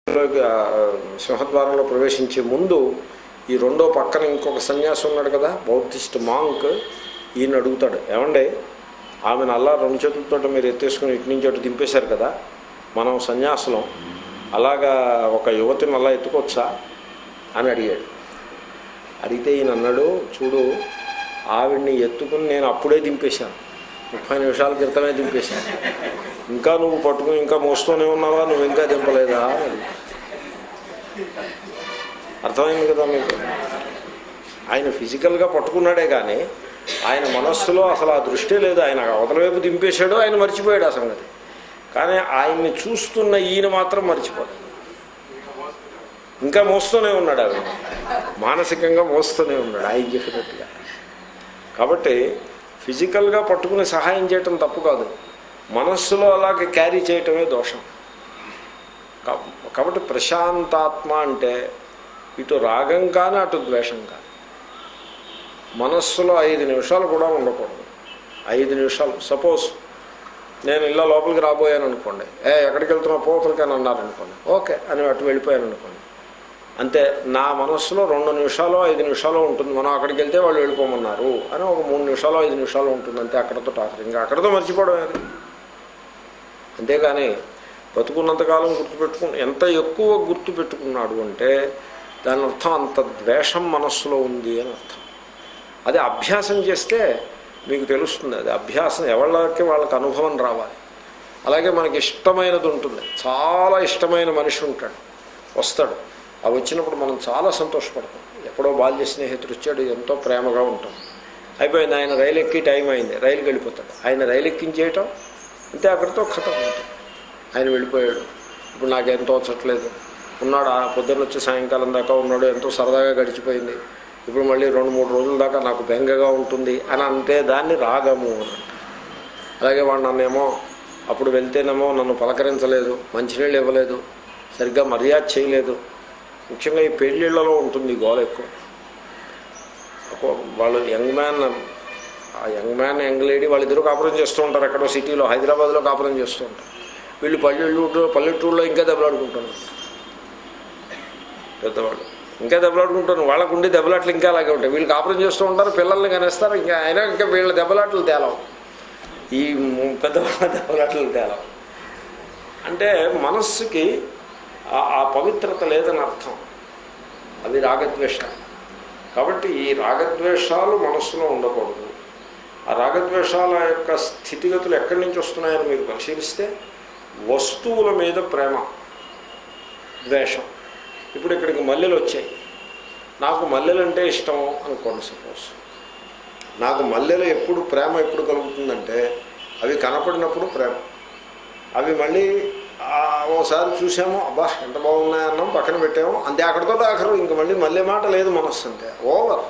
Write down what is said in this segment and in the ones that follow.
ఆ, సింహద్వారంలో ప్రవేశించే ముందు ఈ రెండో పక్కన ఇంకొక సన్యాసి ఉన్నాడు కదా బౌద్ధిస్ట్ మాంక్ ఈయన అడుగుతాడు ఏమండి ఆమెను అల్లా రెండు చేతులతో మీరు ఎత్తేసుకుని ఇటు నుంచి అటు దింపేశారు కదా మనం సన్యాసులం అలాగా ఒక యువతిని అలా ఎత్తుకోవచ్చా అని అడిగాడు అడిగితే ఈయన అన్నాడు చూడు ఆవిడ్ని ఎత్తుకుని నేను అప్పుడే దింపేశాను ముప్పై నిమిషాల క్రితమే దింపేశాను ఇంకా నువ్వు పట్టుకుని ఇంకా మోస్తూనే ఉన్నావా నువ్వు ఇంకా దింపలేదా అని అడిగాడు. అర్థమైంది కదా మీకు ఆయన ఫిజికల్గా పట్టుకున్నాడే కానీ ఆయన మనస్సులో అసలు ఆ దృష్టే లేదు ఆయన అవతల వైపు దింపేశాడు ఆయన మర్చిపోయాడు ఆ సంగతి కానీ ఆయన్ని చూస్తున్న ఈయన మాత్రం మర్చిపోలేదు ఇంకా మోస్తూనే ఉన్నాడు ఆవిడ మానసికంగా మోస్తూనే ఉన్నాడు ఆయన చెప్పినట్టుగా కాబట్టి ఫిజికల్గా పట్టుకుని సహాయం చేయటం తప్పు కాదు మనస్సులో అలాగే క్యారీ చేయటమే దోషం కా- కాబట్టి ప్రశాంతాత్మ అంటే ఇటు రాగం కానీ అటు ద్వేషం కానీ మనస్సులో ఐదు నిమిషాలు కూడా ఉండకూడదు ఐదు నిమిషాలు సపోజ్ నేను ఇలా లోపలికి రాబోయాను అనుకోండి ఏ ఎక్కడికి వెళ్తున్నా పోతలకని అన్నారు అనుకోండి ఓకే అని అటు వెళ్ళిపోయాను అనుకోండి అంతే నా మనస్సులో రెండు నిమిషాలు ఐదు నిమిషాలు ఉంటుంది మనం అక్కడికి వెళ్తే వాళ్ళు వెళ్ళిపోమన్నారు అని ఒక మూడు నిమిషాలు ఐదు నిమిషాలు ఉంటుంది అంతే అక్కడతో టాకర్ ఇంకా అక్కడతో మర్చిపోవడం అది అంతేగాని బతుకున్నంతకాలం గుర్తుపెట్టుకుని ఎంత ఎక్కువ గుర్తు పెట్టుకున్నాడు అంటే దాని అర్థం అంత ద్వేషం మనస్సులో ఉంది అని అర్థం అది అభ్యాసం చేస్తే మీకు తెలుస్తుంది అది అభ్యాసం ఎవరికి వాళ్ళకి అనుభవం రావాలి అలాగే మనకి ఇష్టమైనది ఉంటుంది చాలా ఇష్టమైన మనిషి ఉంటాడు వస్తాడు ఆ వచ్చినప్పుడు మనం చాలా సంతోషపడతాం ఎక్కడో బాల్య స్నేహితుడు వచ్చాడు ఎంతో ప్రేమగా ఉంటాం అయిపోయింది ఆయన రైలు ఎక్కి టైం అయింది రైలుకి వెళ్ళిపోతాడు ఆయన రైలు ఎక్కించేయటం అంతే అక్కడితో కథ ఉంటుంది ఆయన వెళ్ళిపోయాడు ఇప్పుడు నాకేం తోచట్లేదు ఉన్నాడు ఆ పొద్దున్న వచ్చి సాయంకాలం దాకా ఉన్నాడు ఎంతో సరదాగా గడిచిపోయింది ఇప్పుడు మళ్ళీ రెండు మూడు రోజుల దాకా నాకు బెంగగా ఉంటుంది అని అంటే దాన్ని రాగము అని అంటారు. అలాగే వాడు నన్నేమో అప్పుడు వెళ్తేనేమో నన్ను పలకరించలేదు మంచినీళ్ళు ఇవ్వలేదు సరిగ్గా మర్యాద చేయలేదు ముఖ్యంగా ఈ పెళ్ళిళ్ళలో ఉంటుంది ఈ గోల ఎక్కువ ఒక- వాళ్ళు యంగ్ మ్యాన్ ఆ యంగ్ మ్యాన్ యంగ్ లేడీ వాళ్ళిద్దరూ కాపురం చేస్తూ ఉంటారు ఎక్కడో సిటీలో హైదరాబాద్లో కాపురం చేస్తూ ఉంటారు వీళ్ళు పల్లెటూరు పల్లెటూరులో ఇంకా దెబ్బలాడుకుంటారు పెద్దవాళ్ళు ఇంకా దెబ్బలాడుకుంటారు వాళ్ళకు ఉండి దెబ్బలాట్లు ఇంకా అలాగే ఉంటాయి వీళ్ళు కాపురం చేస్తూ ఉంటారు పిల్లల్ని కనేస్తారు ఇంకా అయినా ఇంకా వీళ్ళ దెబ్బలాట్లు తేలవు ఈ ము- పెద్దవాళ్ళ దెబ్బలాట్లు తేలవు అంటే మనస్సుకి ఆ- ఆ పవిత్రత లేదని అర్థం అవి రాగద్వేషాలు కాబట్టి ఈ రాగద్వేషాలు మనస్సులో ఉండకూడదు ఆ రాగద్వేషాల యొక్క స్థితిగతులు ఎక్కడి నుంచి వస్తున్నాయని మీరు పరిశీలిస్తే వస్తువుల మీద ప్రేమ ద్వేషం ఇప్పుడు ఇక్కడికి మల్లెలు వచ్చాయి నాకు మల్లెలు అంటే ఇష్టం అనుకోండి సపోజ్ నాకు మల్లెలు ఎప్పుడు ప్రేమ ఎప్పుడు కలుగుతుందంటే అవి కనపడినప్పుడు ప్రేమ అవి మళ్ళీ ఆ, ఓసారి చూసాము అబ్బా ఎంత బాగున్నాయన్నాం పక్కన పెట్టాము అంతే అక్కడితో ఆఖరు ఇంక మళ్ళీ మళ్ళీ మాట లేదు మనస్సు అంతే ఓవర్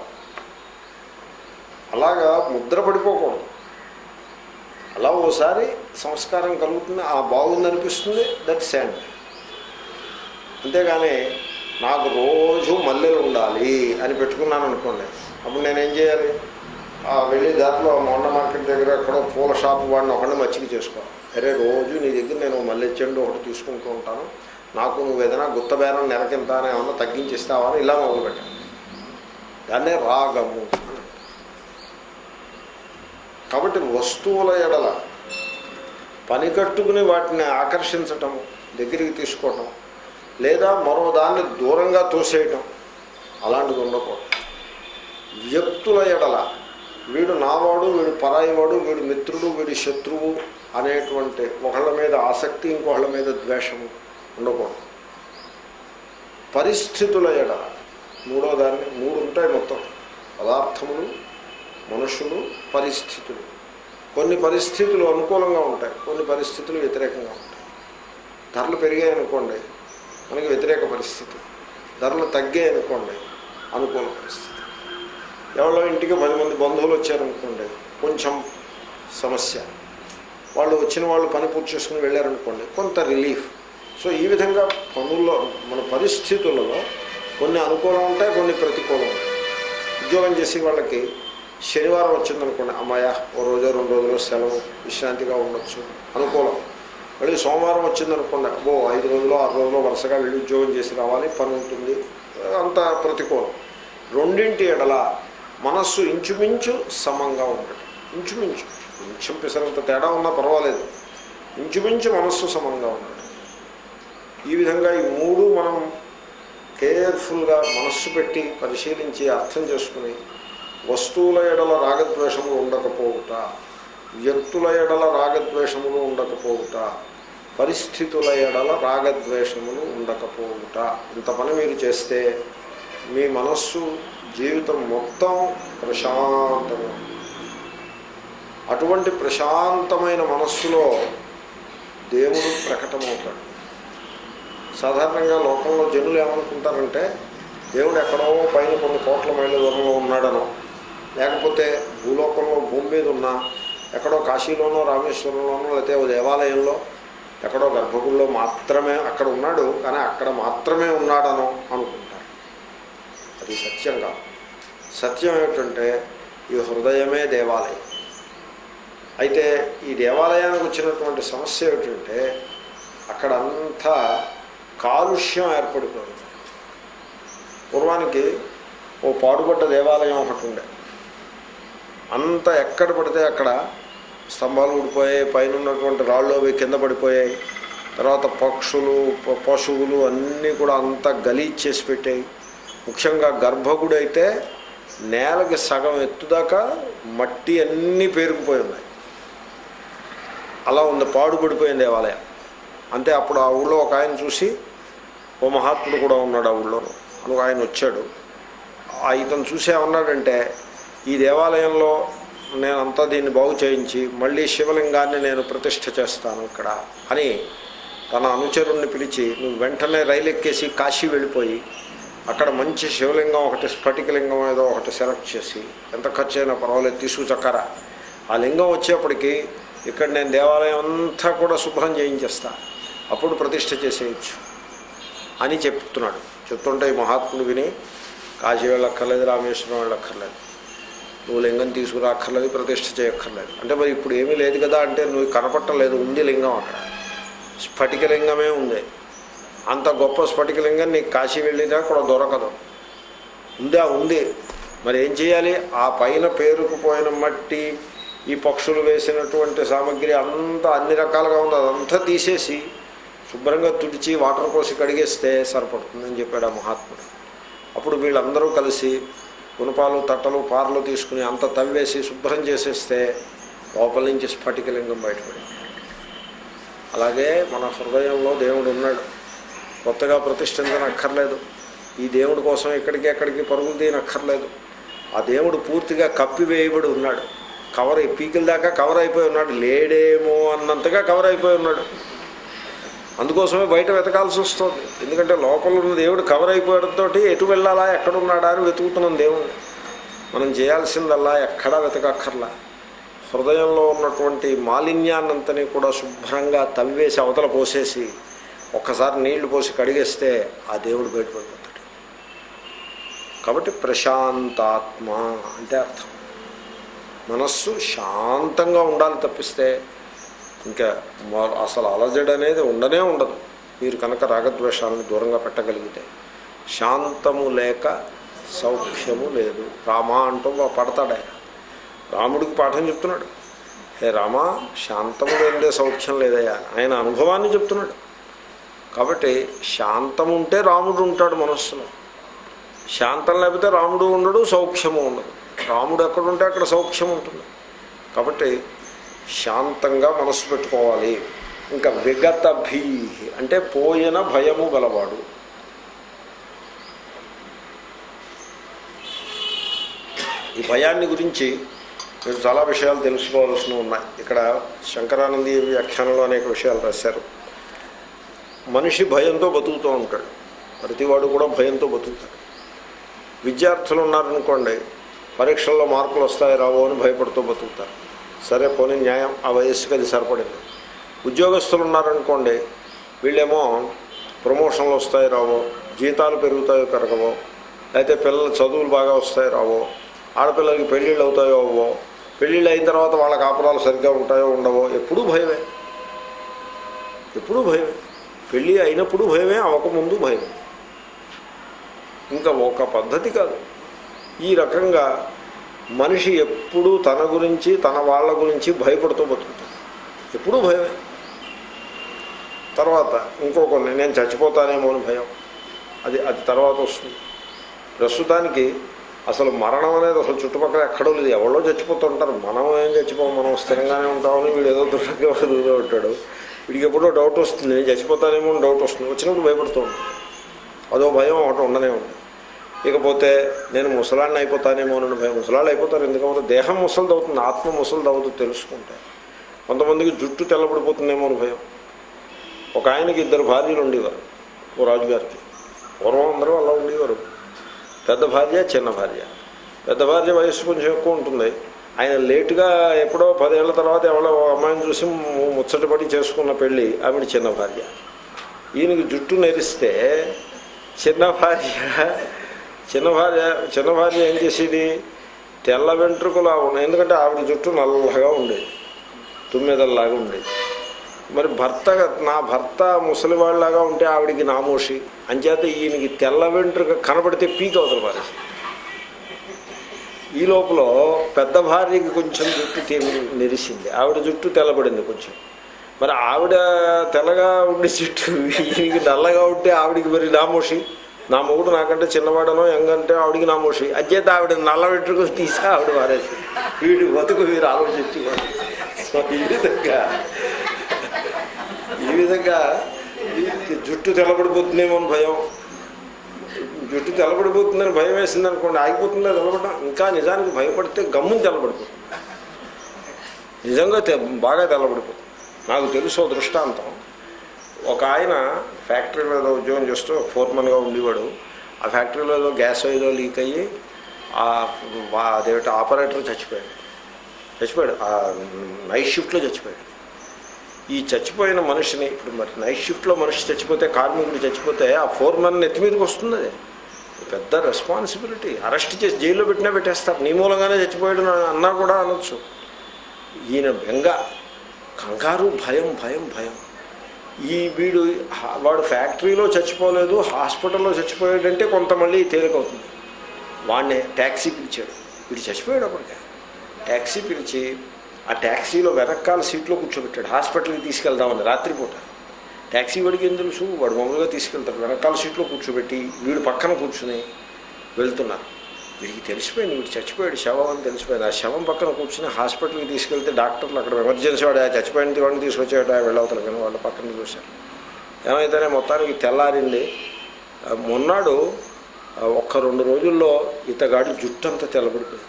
అలాగా ముద్ర పడిపోకూడదు అలా ఓసారి సంస్కారం కలుగుతుంది ఆ బాగుంది అనిపిస్తుంది దట్ శాండ్ అంతేగాని నాకు రోజు మల్లెలు ఉండాలి అని పెట్టుకున్నాను అనుకోండి అప్పుడు నేనేం చేయాలి ఆ వెళ్ళి దాంట్లో మొండ మార్కెట్ దగ్గర ఎక్కడో పూల షాపు వాడిని ఒకడిని మచ్చిక చేసుకోవాలి అరే రోజు నీ దగ్గర నేను మల్లె చెండు ఒకటి తీసుకుంటూ ఉంటాను నాకు నువ్వు ఏదైనా గుత్త బేరం నెలకింత అని ఏమన్నా తగ్గించిస్తావా అని ఇలా మొదలుపెట్టాను దాన్నే రాగము అని అంటారు. కాబట్టి వస్తువుల ఎడల పని కట్టుకుని వాటిని ఆకర్షించటం దగ్గరికి తీసుకోవటం లేదా మరో దాన్ని దూరంగా తోసేయటం అలాంటిది ఉండకూడదు వ్యక్తుల ఎడల వీడు నావాడు వీడు పరాయివాడు వీడు మిత్రుడు వీడి శత్రువు అనేటువంటి ఒకళ్ళ మీద ఆసక్తి ఇంకొకళ్ళ మీద ద్వేషము ఉండకూడదు పరిస్థితుల ఎడల మూడో దాన్ని మూడు ఉంటాయి మొత్తం పదార్థములు మనుషులు పరిస్థితులు కొన్ని పరిస్థితులు అనుకూలంగా ఉంటాయి కొన్ని పరిస్థితులు వ్యతిరేకంగా ఉంటాయి ధరలు పెరిగాయి అనుకోండి మనకి వ్యతిరేక పరిస్థితి ధరలు తగ్గాయి అనుకోండి అనుకూల పరిస్థితి ఎవరో ఇంటికి పది మంది బంధువులు వచ్చారనుకోండి కొంచెం సమస్య వాళ్ళు వచ్చిన వాళ్ళు పని పూర్తి చేసుకుని వెళ్ళారనుకోండి కొంత రిలీఫ్ సో ఈ విధంగా పనుల్లో మన పరిస్థితులలో కొన్ని అనుకూలం ఉంటాయి కొన్ని ప్రతికూలం ఉంటాయి ఉద్యోగం చేసే వాళ్ళకి శనివారం వచ్చిందనుకోండి అమ్మాయ ఓ రోజు రెండు రోజులు సెలవు విశ్రాంతిగా ఉండొచ్చు అనుకూలం మళ్ళీ సోమవారం వచ్చిందనుకోండి అబ్బో ఐదు రోజులు ఆరు రోజులు వరుసగా వెళ్ళి ఉద్యోగం చేసి రావాలి పని ఉంటుంది అంత ప్రతికూలం రెండింటి ఎడల మనస్సు ఇంచుమించు సమంగా ఉండదు ఇంచుమించు కొంచెం పిసరంత తేడా ఉన్నా పర్వాలేదు ఇంచుమించు మనస్సు సమంగా ఉండదు ఈ విధంగా ఈ మూడు మనం కేర్ఫుల్గా మనస్సు పెట్టి పరిశీలించి అర్థం చేసుకుని వస్తువుల ఎడల రాగద్వేషములు ఉండకపోవుట వ్యక్తుల ఎడల రాగద్వేషములు ఉండకపోవుట పరిస్థితుల ఎడల రాగద్వేషములు ఉండకపోవుట ఇంత పని మీరు చేస్తే మీ మనస్సు జీవితం మొత్తం ప్రశాంతంగా ఉంటుంది. అటువంటి ప్రశాంతమైన మనస్సులో దేవుడు ప్రకటమవుతాడు సాధారణంగా లోకంలో జనులు ఏమనుకుంటారంటే దేవుడు ఎక్కడో పైన కొన్ని కోట్ల మైళ్ళ దూరంలో ఉన్నాడనో లేకపోతే భూలోకంలో భూమి మీద ఉన్న ఎక్కడో కాశీలోనో రామేశ్వరంలోనో లేకపోతే ఓ దేవాలయంలో ఎక్కడో గర్భగుడిలో మాత్రమే అక్కడ ఉన్నాడు కానీ అక్కడ మాత్రమే ఉన్నాడనో అనుకుంటారు అది సత్యం కాదు సత్యం ఏమిటంటే ఈ హృదయమే దేవాలయం అయితే ఈ దేవాలయానికి వచ్చినటువంటి సమస్య ఏమిటంటే అక్కడ అంతా కాలుష్యం ఏర్పడిపోయింది పూర్వానికి ఓ పాడుపడ్డ దేవాలయం ఒకటి ఉండే అంత ఎక్కడ పడితే అక్కడ స్తంభాలు ఊడిపోయాయి పైన ఉన్నటువంటి రాళ్ళు అవి కింద పడిపోయాయి తర్వాత పక్షులు ప- పశువులు అన్నీ కూడా అంతా గలీజ్ చేసి పెట్టాయి ముఖ్యంగా గర్భగుడి అయితే నేలకి సగం ఎత్తుదాకా మట్టి అన్నీ పేరుకుపోయి ఉన్నాయి అలా ఉంది పాడుపడిపోయింది దేవాలయం అంతే అప్పుడు ఆ ఊళ్ళో ఒక ఆయన చూసి ఓ మహాత్ముడు కూడా ఉన్నాడు ఆ ఊళ్ళోను అని ఒక ఆయన వచ్చాడు ఆ ఇతను చూసి ఏమన్నాడంటే ఈ దేవాలయంలో నేనంతా దీన్ని బాగు చేయించి మళ్ళీ శివలింగాన్ని నేను ప్రతిష్ఠ చేస్తాను ఇక్కడ అని తన అనుచరుణ్ణి పిలిచి నువ్వు వెంటనే రైలు ఎక్కేసి కాశీ వెళ్ళిపోయి అక్కడ మంచి శివలింగం ఒకటి స్ఫటికలింగం ఏదో ఒకటి సెలెక్ట్ చేసి ఎంత ఖర్చు అయినా పర్వాలేదు తీసుకుచక్కరా ఆ లింగం వచ్చేప్పటికి ఇక్కడ నేను దేవాలయం అంతా కూడా శుభ్రం చేయించేస్తా అప్పుడు ప్రతిష్ఠ చేసేయచ్చు అని చెప్తున్నాడు చెప్తుంటే ఈ మహాత్ముడు విని కాశీ వెళ్ళక్కర్లేదు రామేశ్వరం వెళ్ళక్కర్లేదు నువ్వు లింగం తీసుకురాక్కర్లేదు ప్రతిష్ఠ చేయక్కర్లేదు అంటే మరి ఇప్పుడు ఏమీ లేదు కదా అంటే నువ్వు కనపట్టలేదు ఉంది లింగం అక్కడ స్ఫటికలింగమే ఉంది అంత గొప్ప స్ఫటికలింగం నీకు కాశీ వెళ్ళినా కూడా దొరకదు ఉందా ఉంది మరి ఏం చేయాలి ఆ పైన పేరుకుపోయిన మట్టి ఈ పక్షులు వేసినటువంటి సామాగ్రి అంతా అన్ని రకాలుగా ఉంది అదంతా తీసేసి శుభ్రంగా తుడిచి వాటర్ పోసి కడిగేస్తే సరిపడుతుందని చెప్పాడు ఆ మహాత్ముడు అప్పుడు వీళ్ళందరూ కలిసి గుణపాలు తట్టలు పారలు తీసుకుని అంత తవ్వేసి శుభ్రం చేసేస్తే లోపల నుంచి స్ఫటికలింగం బయటపడింది అలాగే మన హృదయంలో దేవుడు ఉన్నాడు కొత్తగా ప్రతిష్ఠించనక్కర్లేదు ఈ దేవుడి కోసం ఎక్కడికి ఎక్కడికి పరుగులు తీయనక్కర్లేదు ఆ దేవుడు పూర్తిగా కప్పివేయబడి ఉన్నాడు కవర్ పీకిల దాకా కవర్ అయిపోయి ఉన్నాడు లేడేమో అన్నంతగా కవర్ అయిపోయి ఉన్నాడు అందుకోసమే బయట వెతకాల్సి వస్తుంది ఎందుకంటే లోపల ఉన్న దేవుడు కవర్ అయిపోవడంతో ఎటు వెళ్ళాలా ఎక్కడున్నాడా అని వెతుకుతున్నాం దేవుణ్ణి మనం చేయాల్సిందల్లా ఎక్కడా వెతకక్కర్లా హృదయంలో ఉన్నటువంటి మాలిన్యాన్నంతని కూడా శుభ్రంగా తవ్వేసి అవతల పోసేసి ఒక్కసారి నీళ్లు పోసి కడిగేస్తే ఆ దేవుడు బయటపడిపోతాడు కాబట్టి ప్రశాంతాత్మ అంటే అర్థం మనస్సు శాంతంగా ఉండాలి తప్పిస్తే ఇంకా మొ- అసలు అలజడి అనేది ఉండనే ఉండదు మీరు కనుక రాగద్వేషాలను దూరంగా పెట్టగలిగితే శాంతము లేక సౌఖ్యము లేదు రామా అంటూ పడతాడు ఆయన రాముడికి పాఠం చెప్తున్నాడు హే రామా శాంతము లేనిదే సౌఖ్యం లేదయ్యా ఆయన అనుభవాన్ని చెప్తున్నాడు కాబట్టి శాంతం ఉంటే రాముడు ఉంటాడు మనస్సులో శాంతం లేకపోతే రాముడు ఉండడు సౌఖ్యము ఉండదు రాముడు ఎక్కడుంటే అక్కడ సౌఖ్యం ఉంటుంది కాబట్టి శాంతంగా మనస్సు పెట్టుకోవాలి ఇంకా విగత భీ అంటే పోయిన భయము గలవాడు ఈ భయాన్ని గురించి మీరు చాలా విషయాలు తెలుసుకోవాల్సి ఉన్నాయి ఇక్కడ శంకరానంది వ్యాఖ్యానంలో అనేక విషయాలు రాశారు మనిషి భయంతో బతుకుతూ ఉంటాడు ప్రతివాడు కూడా భయంతో బతుకుతాడు విద్యార్థులు ఉన్నారనుకోండి పరీక్షల్లో మార్కులు వస్తాయి రావో అని భయపడుతూ బతుకుతారు సరే పోనీ న్యాయం ఆ వయస్సుకి అది సరిపడింది ఉద్యోగస్తులు ఉన్నారనుకోండి వీళ్ళేమో ప్రమోషన్లు వస్తాయి రావో జీతాలు పెరుగుతాయో పెరగవో అయితే పిల్లల చదువులు బాగా వస్తాయి రావో ఆడపిల్లలకి పెళ్ళిళ్ళు అవుతాయో అవ్వో పెళ్ళిళ్ళు అయిన తర్వాత వాళ్ళ కాపురాలు సరిగ్గా ఉంటాయో ఉండవో ఎప్పుడూ భయమే ఎప్పుడూ భయమే పెళ్ళి అయినప్పుడు భయమే అవ్వకముందు భయమే ఇంకా ఒక పద్ధతి కాదు ఈ రకంగా మనిషి ఎప్పుడూ తన గురించి తన వాళ్ళ గురించి భయపడుతూ బతుకుతాడు ఎప్పుడూ భయమే తర్వాత ఇంకో కొన్ని నేను చచ్చిపోతానేమో అని భయం అది అది తర్వాత వస్తుంది ప్రస్తుతానికి అసలు మరణం అనేది అసలు చుట్టుపక్కల ఎక్కడో లేదు ఎవరో చచ్చిపోతుంటారు మనం ఏం చచ్చిపోం మనం స్థిరంగానే ఉంటామని వీడు ఏదో దూరంగా దూరం ఉంటాడు వీడికి ఎప్పుడో డౌట్ వస్తుంది నేను చచ్చిపోతానేమో అని డౌట్ వస్తుంది వచ్చినప్పుడు భయపడుతూ ఉంటాడు అదో భయం ఒకటి ఉండనే ఉంది ఇకపోతే నేను ముసలాన్ని అయిపోతానేమో అని భయం ముసలాళ్ళు అయిపోతారు ఎందుకంటే దేహం ముసలిది అవుతుంది ఆత్మ ముసలిది అవుతుంది తెలుసుకుంటే కొంతమందికి జుట్టు తెల్లబడిపోతుందేమో అని భయం ఒక ఆయనకి ఇద్దరు భార్యలు ఉండేవారు ఓ రాజుగారికి పూర్వం అందరూ అలా ఉండేవారు పెద్ద భార్య చిన్న భార్య పెద్ద భార్య వయస్సు కొంచెం ఎక్కువ ఉంటుంది ఆయన లేటుగా ఎప్పుడో పదేళ్ల తర్వాత ఎవరో ఓ అమ్మాయిని చూసి ము- ముచ్చటపడి చేసుకున్న పెళ్ళి ఆవిడ చిన్న భార్య ఈయనకి జుట్టు నెరిస్తే చిన్న భార్య చిన్న భార్య చిన్న భార్య ఏం చేసేది తెల్ల వెంట్రుకలు ఉన్నాయి ఎందుకంటే ఆవిడ జుట్టు నల్లగా ఉండేది తుమ్మెదల్లాగా ఉండేది మరి భర్త నా భర్త ముసలివాళ్ళలాగా ఉంటే ఆవిడికి నామోషి అంచేత ఈయనకి తెల్ల వెంట్రుక కనబడితే పీక్ అవుతారు పారేసి ఈ లోపల పెద్ద భార్యకి కొంచెం జుట్టు తేమి నెరిసింది ఆవిడ జుట్టు తెల్లబడింది కొంచెం మరి ఆవిడ తెల్లగా ఉండే జుట్టు ఈయనకి నల్లగా ఉంటే ఆవిడికి మరి నామోషి నా మొగుడు నాకంటే చిన్నవాడనో ఎంగంటే ఆవిడికి నామోషి అజ్చేత ఆవిడ నల్ల వెంట్రుకలు తీసి ఆవిడ పారేసి వీడి బతుకు వీరు ఆలోచించుకోవాలి సో ఈ విధంగా ఈ విధంగా ఈ జుట్టు తెల్లబడిపోతుందేమో అని భయం జుట్టు తెల్లబడిపోతుందని భయం వేసింది అనుకోండి ఆగిపోతుందా తెల్లబడడం ఇంకా నిజానికి భయపడితే గమ్ముని తెల్లబడిపోతుంది నిజంగా తె- బాగా తెల్లబడిపోతుంది నాకు తెలుసు ఓ దృష్టాంతం ఒక ఆయన ఫ్యాక్టరీలో ఏదో ఉద్యోగం చేస్తూ ఫోర్మన్గా ఉండేవాడు ఆ ఫ్యాక్టరీలో ఏదో గ్యాస్ ఏదో లీక్ అయ్యి ఆ వా- అదేమిటి ఆపరేటర్ చచ్చిపోయాడు చచ్చిపోయాడు ఆ నైట్ షిఫ్ట్లో చచ్చిపోయాడు ఈ చచ్చిపోయిన మనిషిని ఇప్పుడు మరి నైట్ షిఫ్ట్లో మనిషి చచ్చిపోతే కార్మికుడు చచ్చిపోతే ఆ ఫోర్ మెన్ నెత్తి మీదకి వస్తుంది అది పెద్ద రెస్పాన్సిబిలిటీ అరెస్ట్ చేసి జైల్లో పెట్టినా పెట్టేస్తారు నీ మూలంగానే చచ్చిపోయాడు అని అన్నా కూడా అనొచ్చు ఈయన బెంగ కంగారు భయం భయం భయం ఈ వీడు హా- వాడు ఫ్యాక్టరీలో చచ్చిపోలేదు హాస్పిటల్లో చచ్చిపోయాడంటే కొంత మళ్ళీ తేలికవుతుంది వాడిని ట్యాక్సీ పిలిచాడు వీడు చచ్చిపోయాడు అప్పటికే ట్యాక్సీ పిలిచి ఆ ట్యాక్సీలో వెనకాల సీట్లో కూర్చోబెట్టాడు హాస్పిటల్కి తీసుకెళ్దామని రాత్రిపూట ట్యాక్సీ వాడికి ఏం తెలుసు వాడు మామూలుగా తీసుకెళ్తాడు వెనకాల సీట్లో కూర్చోబెట్టి వీడు పక్కన కూర్చుని వెళ్తున్నారు వీడికి తెలిసిపోయింది వీడు చచ్చిపోయాడు శవం అని తెలిసిపోయింది ఆ శవం పక్కన కూర్చుని హాస్పిటల్కి తీసుకెళ్తే డాక్టర్లు అక్కడ ఎమర్జెన్సీ వాడు ఆ చచ్చిపోయిన వాడిని తీసుకొచ్చాడు ఆ వెళ్ళవతలు కానీ వాళ్ళ పక్కన చూశారు ఏమైతేనే మొత్తానికి తెల్లారింది ఆ మొన్నాడు ఆ ఒక్క రెండు రోజుల్లో ఇతగాడి జుట్టు అంతా తెల్లబడిపోయింది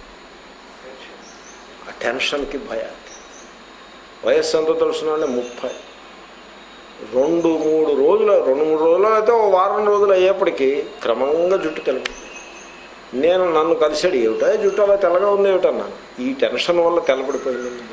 ఆ టెన్షన్కి భయానికి వయస్సు ఎంతో తెలుసునండి ముప్పై రెండు మూడు రోజులు రెండు మూడు రోజులు అయితే ఓ వారం రోజులు అయ్యేప్పటికీ క్రమంగా జుట్టు తెల్లబడింది నేను నన్ను కలిసాడు ఏమిటా జుట్టు అలా తెల్లగా ఉంది ఏమిటన్నాను ఈ టెన్షన్ వల్ల తెల్లబడిపోయింది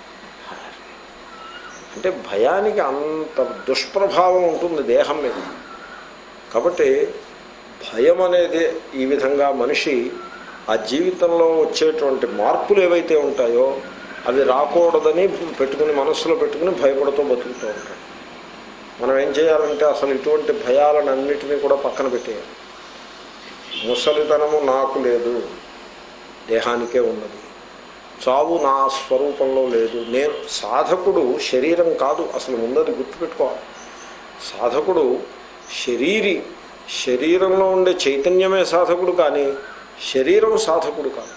అంటే భయానికి అంత దుష్ప్రభావం ఉంటుంది దేహం మీద కాబట్టి భయం అనేది ఈ విధంగా మనిషి ఆ జీవితంలో వచ్చేటువంటి మార్పులు ఏవైతే ఉంటాయో అవి రాకూడదని పెట్టుకుని మనస్సులో పెట్టుకుని భయపడుతూ బతుకుతూ ఉంటాడు మనం ఏం చేయాలంటే అసలు ఇటువంటి భయాలన్నింటినీ కూడా పక్కన పెట్టేయాలి ముసలితనము నాకు లేదు దేహానికే ఉన్నది చావు నా స్వరూపంలో లేదు నేను సాధకుడు శరీరం కాదు అసలు ముందది గుర్తుపెట్టుకోవాలి సాధకుడు శరీరి శరీరంలో ఉండే చైతన్యమే సాధకుడు కానీ శరీరం సాధకుడు కాదు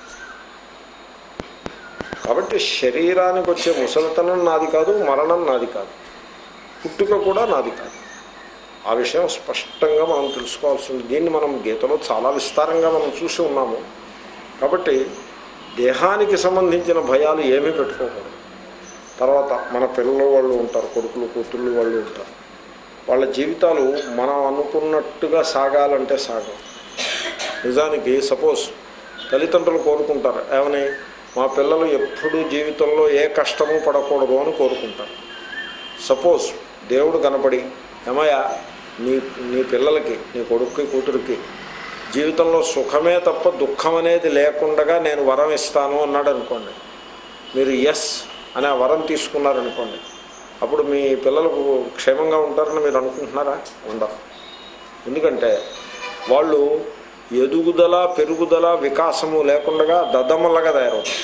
కాబట్టి శరీరానికి వచ్చే ముసలితనం నాది కాదు మరణం నాది కాదు పుట్టుక కూడా నాది కాదు ఆ విషయం స్పష్టంగా మనం తెలుసుకోవాల్సి ఉంది దీన్ని మనం గీతలో చాలా విస్తారంగా మనం చూసి ఉన్నాము కాబట్టి దేహానికి సంబంధించిన భయాలు ఏమీ పెట్టుకోకూడదు తర్వాత మన పిల్లలు వాళ్ళు ఉంటారు కొడుకులు కూతుళ్ళు వాళ్ళు ఉంటారు వాళ్ళ జీవితాలు మనం అనుకున్నట్టుగా సాగాలంటే సాగవు నిజానికి సపోజ్ తల్లిదండ్రులు కోరుకుంటారు ఏమని మా పిల్లలు ఎప్పుడూ జీవితంలో ఏ కష్టము పడకూడదు అని కోరుకుంటారు సపోజ్ దేవుడు కనపడి ఏమయ్యా నీ నీ పిల్లలకి నీ కొడుక్కి కూతురికి జీవితంలో సుఖమే తప్ప దుఃఖం అనేది లేకుండా నేను వరం ఇస్తాను అన్నాడు అనుకోండి మీరు ఎస్ అనే ఆ వరం తీసుకున్నారనుకోండి అప్పుడు మీ పిల్లలకు క్షేమంగా ఉంటారని మీరు అనుకుంటున్నారా ఉండరు ఎందుకంటే వాళ్ళు ఎదుగుదల పెరుగుదల వికాసము లేకుండా దద్దమ్మలాగా తయారవుతారు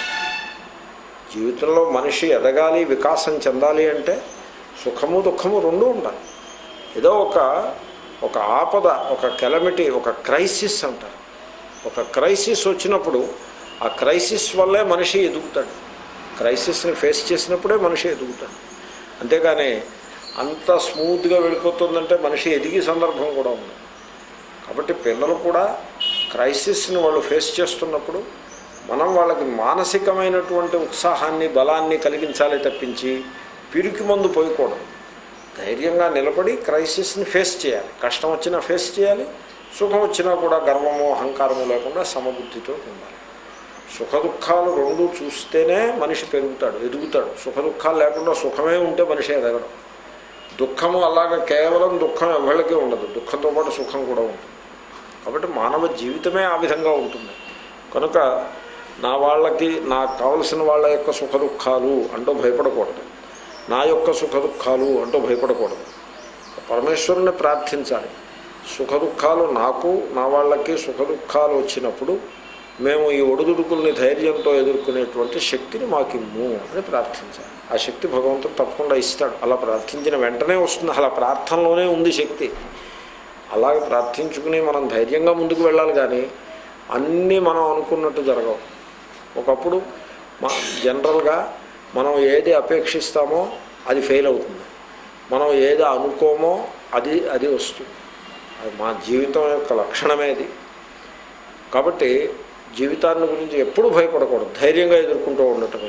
జీవితంలో మనిషి ఎదగాలి వికాసం చెందాలి అంటే సుఖము దుఃఖము రెండూ ఉండాలి ఏదో ఒక ఒక ఆపద ఒక కెలమిటీ ఒక క్రైసిస్ అంటారు ఒక క్రైసిస్ వచ్చినప్పుడు ఆ క్రైసిస్ వల్లే మనిషి ఎదుగుతాడు క్రైసిస్ని ఫేస్ చేసినప్పుడే మనిషి ఎదుగుతాడు అంతేగాని అంత స్మూత్గా వెళ్ళిపోతుందంటే మనిషి ఎదిగే సందర్భం కూడా ఉంది కాబట్టి పిల్లలు కూడా క్రైసిస్ని వాళ్ళు ఫేస్ చేస్తున్నప్పుడు మనం వాళ్ళకి మానసికమైనటువంటి ఉత్సాహాన్ని బలాన్ని కలిగించాలి తప్పించి పిరికి మందు పోయకూడదు ధైర్యంగా నిలబడి క్రైసిస్ని ఫేస్ చేయాలి కష్టం వచ్చినా ఫేస్ చేయాలి సుఖం వచ్చినా కూడా గర్వము అహంకారము లేకుండా సమబుద్ధితో ఉండాలి సుఖ దుఃఖాలు రెండు చూస్తేనే మనిషి పెరుగుతాడు ఎదుగుతాడు సుఖ దుఃఖాలు లేకుండా సుఖమే ఉంటే మనిషి ఎదగడం దుఃఖము అలాగ కేవలం దుఃఖం ఎవరికి ఉండదు దుఃఖంతో పాటు సుఖం కూడా ఉంటుంది కాబట్టి మానవ జీవితమే ఆ విధంగా ఉంటుంది కనుక నా వాళ్ళకి నాకు కావలసిన వాళ్ళ యొక్క సుఖ దుఃఖాలు అంటూ భయపడకూడదు నా యొక్క సుఖ దుఃఖాలు అంటూ భయపడకూడదు పరమేశ్వరుని ప్రార్థించాలి సుఖ దుఃఖాలు నాకు నా వాళ్ళకి సుఖ దుఃఖాలు వచ్చినప్పుడు మేము ఈ ఒడిదుడుకుల్ని ధైర్యంతో ఎదుర్కొనేటువంటి శక్తిని మాకిమ్ము అని ప్రార్థించాలి ఆ శక్తి భగవంతుడు తప్పకుండా ఇస్తాడు అలా ప్రార్థించిన వెంటనే వస్తుంది అలా ప్రార్థనలోనే ఉంది శక్తి అలాగే ప్రార్థించుకుని మనం ధైర్యంగా ముందుకు వెళ్ళాలి కానీ అన్నీ మనం అనుకున్నట్టు జరగవు ఒకప్పుడు మా జనరల్గా మనం ఏది అపేక్షిస్తామో అది ఫెయిల్ అవుతుంది మనం ఏది అనుకోమో అది అది వస్తుంది అది మా జీవితం యొక్క లక్షణమేది కాబట్టి జీవితాన్ని గురించి ఎప్పుడూ భయపడకూడదు ధైర్యంగా ఎదుర్కొంటూ ఉండటమే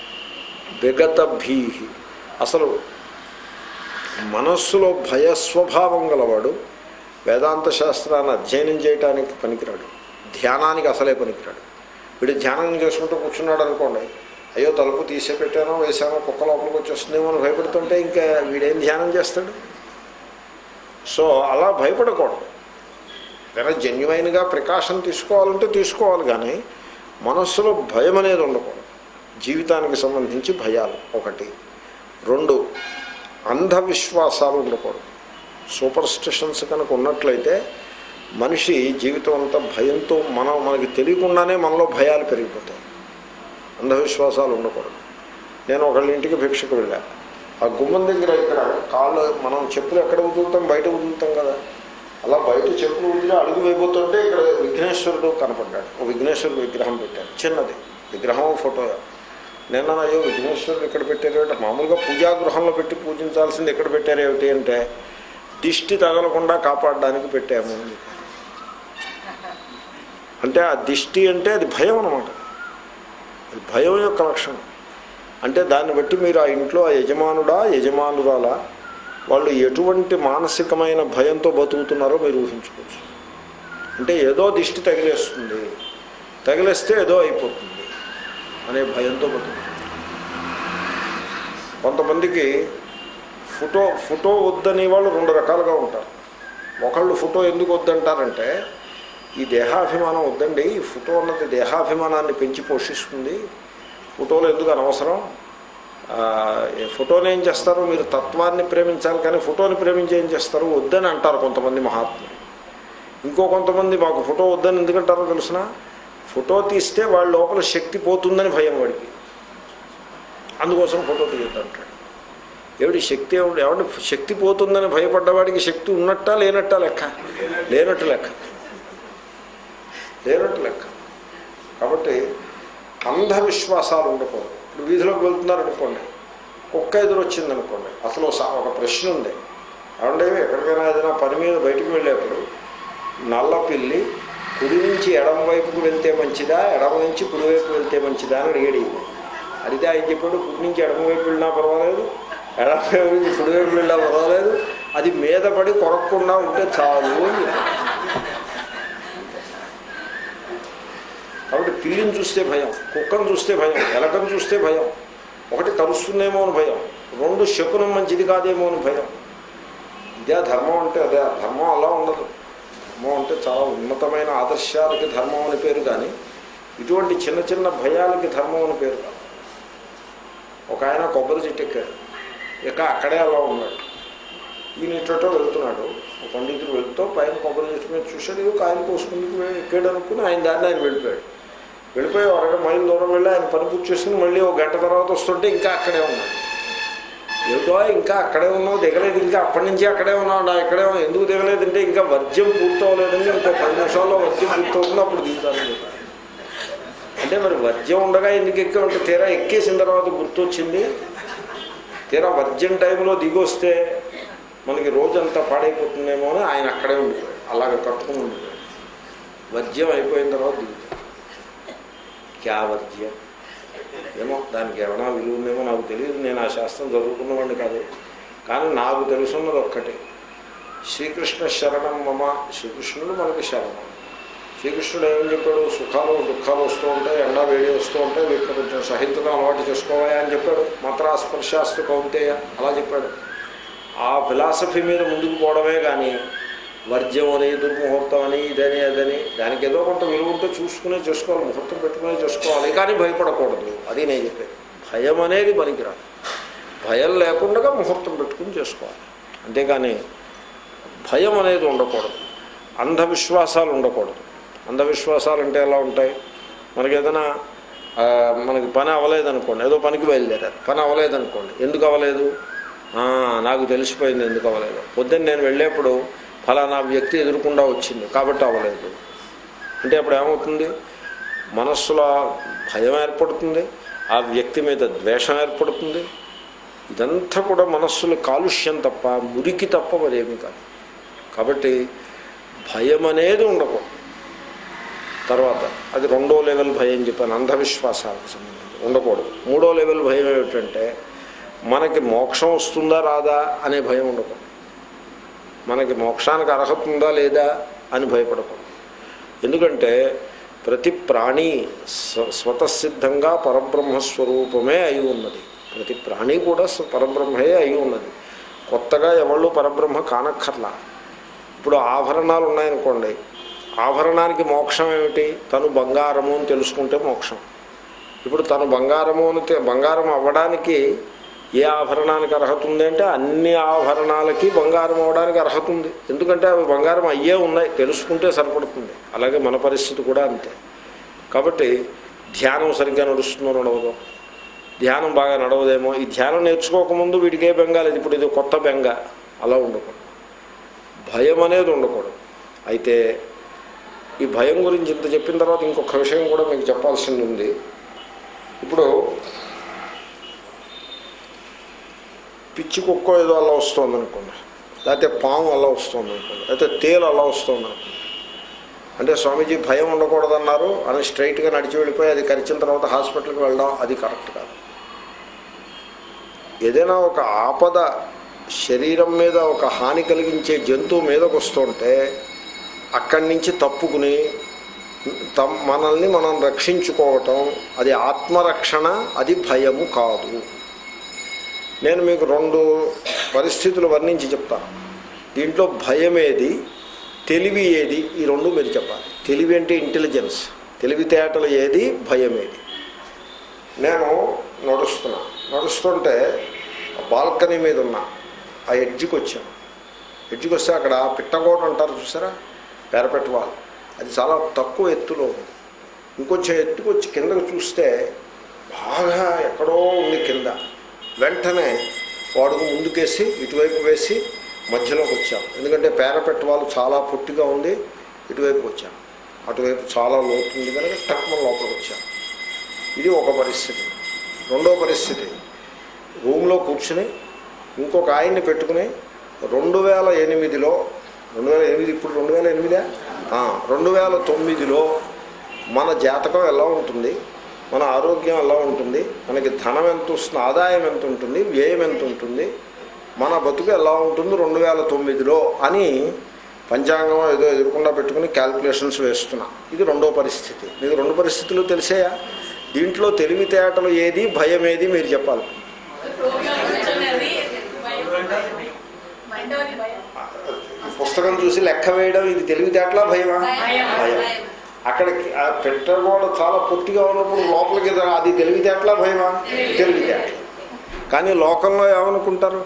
విగత భీహి అసలు మనస్సులో భయస్వభావం గలవాడు వేదాంత శాస్త్రాన్ని అధ్యయనం చేయడానికి పనికిరాడు ధ్యానానికి అసలే పనికిరాడు వీడు ధ్యానం చేసుకుంటూ కూర్చున్నాడు అనుకోండి అయ్యో తలుపు తీసే పెట్టానో వేసానో కుక్క లోపలికి వచ్చేస్తుందేమో అని భయపడుతుంటే ఇంకా వీడేం ధ్యానం చేస్తాడు సో అలా భయపడకూడదు వేరే జెన్యువైన్గా ప్రికాషన్ తీసుకోవాలంటే తీసుకోవాలి కానీ మనస్సులో భయం అనేది ఉండకూడదు జీవితానికి సంబంధించి భయాలు ఒకటి రెండు అంధవిశ్వాసాలు ఉండకూడదు సూపర్ స్టిషన్స్ కనుక ఉన్నట్లయితే మనిషి జీవితం అంతా భయంతో మనం మనకి తెలియకుండానే మనలో భయాలు పెరిగిపోతాయి అంధవిశ్వాసాలు ఉండకూడదు నేను ఒకళ్ళ ఇంటికి భిక్షకు వెళ్ళా ఆ గుమ్మం దగ్గర ఇక్కడ కాళ్ళు మనం చెప్పులు ఎక్కడ వదులుతాం బయట వదులుతాం కదా అలా బయట చెప్పులు వదిలి అడుగు వేయబోతుంటే ఇక్కడ విఘ్నేశ్వరుడు కనపడ్డాడు ఓ విఘ్నేశ్వరుడు విగ్రహం పెట్టాడు చిన్నది విగ్రహం ఫోటో నిన్న అయ్యో విఘ్నేశ్వరుడు ఇక్కడ పెట్టారేమిటి మామూలుగా పూజాగృహంలో పెట్టి పూజించాల్సింది ఎక్కడ పెట్టారేమిటి అంటే దిష్టి తగలకుండా కాపాడడానికి పెట్టాము అని చెప్పారు. అంటే ఆ దిష్టి అంటే అది భయం అనమాట అది భయం యొక్క లక్షణం అంటే దాన్ని బట్టి మీరు ఆ ఇంట్లో ఆ యజమానుడా యజమానురాలా వాళ్ళు ఎటువంటి మానసికమైన భయంతో బతుకుతున్నారో మీరు ఊహించుకోవచ్చు అంటే ఏదో దిష్టి తగిలేస్తుంది తగిలేస్తే ఏదో అయిపోతుంది అనే భయంతో బతుకుతుంది కొంతమందికి ఫోటో ఫోటో వద్దని వాళ్ళు రెండు రకాలుగా ఉంటారు ఒకళ్ళు ఫోటో ఎందుకు వద్దంటారంటే ఈ దేహాభిమానం వద్దండి ఈ ఫోటో అన్నది దేహాభిమానాన్ని పెంచి పోషిస్తుంది ఫోటోలు ఎందుకు అనవసరం ఆ, ఈ ఫోటోని ఏం చేస్తారు మీరు తత్వాన్ని ప్రేమించాలి కానీ ఫోటోని ప్రేమించి ఏం చేస్తారు వద్దని అంటారు కొంతమంది మహాత్ములు ఇంకో కొంతమంది మాకు ఫోటో వద్దని ఎందుకంటారో తెలిసిన ఫోటో తీస్తే వాళ్ళ లోపల శక్తి పోతుందని భయం వాడికి అందుకోసం ఫోటో తీయద్దంటాడు ఏమిటి శక్తి ఏమిటి ఏమంటే శక్తి పోతుందని భయపడ్డవాడికి శక్తి ఉన్నట్టా లేనట్టా లెక్క లేనట్టు లెక్క లేనట్టు లెక్క కాబట్టి అంధవిశ్వాసాలు ఉండకూడదు ఇప్పుడు వీధిలోకి వెళ్తున్నారు అనుకోండి కుక్క ఎదురు వచ్చింది అనుకోండి అసలు సా- ఒక ప్రశ్న ఉంది ఏమంటే ఎక్కడికైనా ఏదైనా పని మీద బయటికి వెళ్ళేప్పుడు నల్ల పిల్లి కుడి నుంచి ఎడమ వైపుకు వెళ్తే మంచిదా ఎడమ నుంచి కుడి వైపు వెళ్తే మంచిదా అని అడిగాడు ఈయన. అడిగితే ఆయన చెప్పాడు కుడి నుంచి ఎడమ వైపు వెళ్ళినా పర్వాలేదు ఎడమ వైపు నుంచి కుడి వైపు వెళ్ళినా పర్వాలేదు అది మీద పడి కొరక్కుండా ఉంటే చాలు అని చెప్పాడు. కాబట్టి పిల్లిని చూస్తే భయం కుక్కను చూస్తే భయం ఎలకను చూస్తే భయం ఒకటి కరుస్తుందేమో అని భయం రెండు శకునం మంచిది కాదేమో అని భయం ఇదే ధర్మం అంటే అదే ధర్మం అలా ఉండదు ధర్మం అంటే చాలా ఉన్నతమైన ఆదర్శాలకి ధర్మం అని పేరు కానీ ఇటువంటి చిన్న చిన్న భయాలకి ధర్మం అని పేరు కాదు ఒక ఆయన కొబ్బరి చెట్టు ఎక్కాడు ఇక అక్కడే అలా ఉన్నాడు ఈయన ఇటో వెళ్తున్నాడు ఒక పండితుడు వెళ్తూ పైన కొబ్బరి చెట్టు మీద చూశాడు ఏదో కాయలు కోసుకుందుకు ఎక్కాడు అనుకుని ఆయన దాన్ని ఆయన వెళ్ళిపోయాడు వెళ్ళిపోయి ఒక అరగంట మైలు దూరం వెళ్ళి ఆయన పని పూర్తి చేసుకుని మళ్ళీ ఒక గంట తర్వాత వస్తుంటే ఇంకా అక్కడే ఉన్నాడు ఏమిటో ఇంకా అక్కడే ఉన్నావు దిగలేదు ఇంకా అప్పటి నుంచి అక్కడే ఉన్నావు నా ఇక్కడే ఉన్నావు. ఎందుకు దిగలేదంటే ఇంకా వర్జ్యం పూర్తవలేదండి ఇంకో పది నిమిషాల్లో వర్జ్యం పూర్తవుతుంది అప్పుడు దిగుతాను చెప్పారు అంటే మరి వర్జ్యం ఉండగా ఎందుకు ఎక్కి ఉంటే తీరా ఎక్కేసిన తర్వాత గుర్తొచ్చింది తీరా వర్జ్యం టైంలో దిగొస్తే మనకి రోజంతా పాడైపోతుందేమో అని ఆయన అక్కడే ఉండిపోయాడు అలాగ కట్టుకుని ఉండిపోయాడు వర్జ్యం అయిపోయిన తర్వాత దిగుతాడు క్యా వర్జ్యం ఏమో దానికి ఏమైనా విలువ ఉందేమో నాకు తెలియదు నేను ఆ శాస్త్రం చదువుకున్నవాడిని కాదు కానీ నాకు తెలుసున్నది ఒక్కటే శ్రీకృష్ణ శరణం మమ శ్రీకృష్ణుడు మనకి శరణం శ్రీకృష్ణుడు ఏం చెప్పాడు సుఖాలు దుఃఖాలు వస్తూ ఉంటాయి ఎండ వేడి వస్తూ ఉంటాయి వీటిని కొంచెం సహించడం అలవాటు చేసుకోవాలి అని చెప్పాడు మంత్రాస్పర్శాస్తు కౌంతేయ అలా చెప్పాడు ఆ ఫిలాసఫీ మీద ముందుకు పోవడమే కానీ వర్జ్యం అని దుర్ముహూర్తం అని ఇదని అదని దానికి ఏదో కొంత విలువ ఉంటే చూసుకునే చేసుకోవాలి ముహూర్తం పెట్టుకునే చేసుకోవాలి కానీ భయపడకూడదు అది నేను చెప్పేది భయం అనేది పనికిరాదు భయం లేకుండా ముహూర్తం పెట్టుకుని చేసుకోవాలి అంతేగాని భయం అనేది ఉండకూడదు అంధవిశ్వాసాలు ఉండకూడదు అంధవిశ్వాసాలు అంటే ఎలా ఉంటాయి మనకి ఏదైనా ఆ, మనకి పని అవ్వలేదనుకోండి ఏదో పనికి బయలుదేరారు పని అవ్వలేదనుకోండి ఎందుకు అవ్వలేదు ఆ, నాకు తెలిసిపోయింది ఎందుకు అవ్వలేదు పొద్దున్న నేను వెళ్ళేప్పుడు ఫలానా వ్యక్తి ఎదురుకుండా వచ్చింది కాబట్టి అవ్వలేదు అంటే అప్పుడు ఏమవుతుంది మనస్సులో భయం ఏర్పడుతుంది ఆ వ్యక్తి మీద ద్వేషం ఏర్పడుతుంది ఇదంతా కూడా మనస్సులో కాలుష్యం తప్ప మురికి తప్ప మరేమీ కాదు కాబట్టి భయం అనేది ఉండకూడదు తర్వాత అది రెండో లెవెల్ భయం చెప్పాను అంధవిశ్వాసాలకు సంబంధించి ఉండకూడదు మూడో లెవెల్ భయం ఏమిటంటే మనకి మోక్షం వస్తుందా రాదా అనే భయం ఉండకూడదు మనకి మోక్షానికి అర్హత ఉందా లేదా అని భయపడకూడదు ఎందుకంటే ప్రతి ప్రాణి స్వ- స్వతసిద్ధంగా పరబ్రహ్మస్వరూపమే అయి ఉన్నది ప్రతి ప్రాణి కూడా స్వ- పరబ్రహ్మయే అయి ఉన్నది కొత్తగా ఎవళ్ళు పరబ్రహ్మ కానక్కర్లా ఇప్పుడు ఆభరణాలు ఉన్నాయనుకోండి ఆభరణానికి మోక్షం ఏమిటి తను బంగారము అని తెలుసుకుంటే మోక్షం ఇప్పుడు తను బంగారము అని తె- బంగారం అవ్వడానికి ఏ ఆభరణానికి అర్హత ఉంది అంటే అన్ని ఆభరణాలకి బంగారం అవ్వడానికి అర్హత ఉంది ఎందుకంటే అవి బంగారం అయ్యే ఉన్నాయి తెలుసుకుంటే సరిపడుతుంది అలాగే మన పరిస్థితి కూడా అంతే కాబట్టి ధ్యానం సరిగ్గా నడుస్తుందో నడవదో ధ్యానం బాగా నడవదేమో ఈ ధ్యానం నేర్చుకోకముందు వీడికి ఏ బెంగ లేదు ఇప్పుడు ఇది కొత్త బెంగ అలా ఉండకూడదు భయం అనేది ఉండకూడదు అయితే ఈ భయం గురించి ఇంత చెప్పిన తర్వాత ఇంకొక విషయం కూడా మీకు చెప్పాల్సింది ఉంది ఇప్పుడు పిచ్చి కుక్క ఏదో అలా వస్తుంది అనుకోండి లేకపోతే పాము అలా వస్తుంది అనుకోండి లేకపోతే తేలు అలా వస్తుంది అనుకోండి అంటే స్వామీజీ భయం ఉండకూడదన్నారు అని స్ట్రైట్గా నడిచి వెళ్ళిపోయి అది కరిచిన తర్వాత హాస్పిటల్కి వెళ్ళడం అది కరెక్ట్ కాదు ఏదైనా ఒక ఆపద శరీరం మీద ఒక హాని కలిగించే జంతువు మీదకి వస్తుంటే అక్కడి నుంచి తప్పుకుని తమ్ మనల్ని మనం రక్షించుకోవటం అది ఆత్మరక్షణ అది భయము కాదు నేను మీకు రెండు పరిస్థితులు వర్ణించి చెప్తాను దీంట్లో భయం ఏది తెలివి ఏది ఈ రెండు మీరు చెప్పాలి తెలివి అంటే ఇంటెలిజెన్స్ తెలివితేటలు ఏది భయం ఏది నేను నడుస్తున్నా నడుస్తుంటే బాల్కనీ మీద ఉన్నా ఆ ఎడ్జికి వచ్చాను ఎడ్జికి వస్తే అక్కడ పిట్టగోడ అంటారు చూసారా పేరపెట్టవాళ్ళు అది చాలా తక్కువ ఎత్తులో ఉంది ఇంకొంచెం ఎత్తుకు వచ్చి కిందకు చూస్తే బాగా ఎక్కడో ఉంది కింద వెంటనే వాడుకు ముందుకేసి ఇటువైపు వేసి మధ్యలోకి వచ్చాం ఎందుకంటే పేరపెట్ట వాళ్ళు చాలా పొట్టిగా ఉంది ఇటువైపు వచ్చాం అటువైపు చాలా లోతు ఉంది కనుక తక్కువ లోపలికి వచ్చాం ఇది ఒక పరిస్థితి రెండో పరిస్థితి రూమ్లో కూర్చుని ఇంకొక ఆయన్ని పెట్టుకుని రెండు వేల ఎనిమిదిలో రెండు వేల ఎనిమిది ఇప్పుడు రెండు వేల ఎనిమిదా ఆ, రెండు వేల తొమ్మిదిలో మన జాతకం ఎలా ఉంటుంది మన ఆరోగ్యం ఎలా ఉంటుంది మనకి ధనం ఎంత వస్తుంది ఆదాయం ఎంత ఉంటుంది వ్యయం ఎంత ఉంటుంది మన బతుకు ఎలా ఉంటుంది రెండు వేల తొమ్మిదిలో అని పంచాంగం ఏదో ఎదురకుండా పెట్టుకుని క్యాల్కులేషన్స్ వేస్తున్నా ఇది రెండో పరిస్థితి మీకు రెండు పరిస్థితులు తెలిసాయా దీంట్లో తెలివితేటలు ఏది భయం ఏది మీరు చెప్పాలి ఈ పుస్తకం చూసి లెక్క వేయడం ఇది తెలివితేటలా భయమా భయం అక్కడికి ఆ పెట్టగోడ చాలా పొట్టిగా ఉన్నప్పుడు లోపలికి రా- అది తెలివితేటలా భయమా తెలివితేట కానీ లోకంలో ఏమనుకుంటారు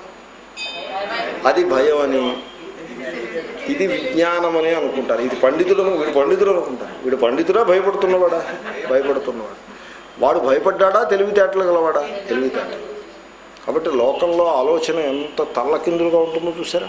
అది భయం అని ఇది విజ్ఞానం అని అనుకుంటారు ఇది పండితుడు వీడు పండితుడు అనుకుంటారు వీడు పండితుడా భయపడుతున్నవాడా భయపడుతున్నవాడు వాడు భయపడ్డాడా తెలివితేటలు గలవాడా తెలివితేటలు కాబట్టి లోకంలో ఆలోచన ఎంత తల్లకిందులుగా ఉంటుందో చూసారా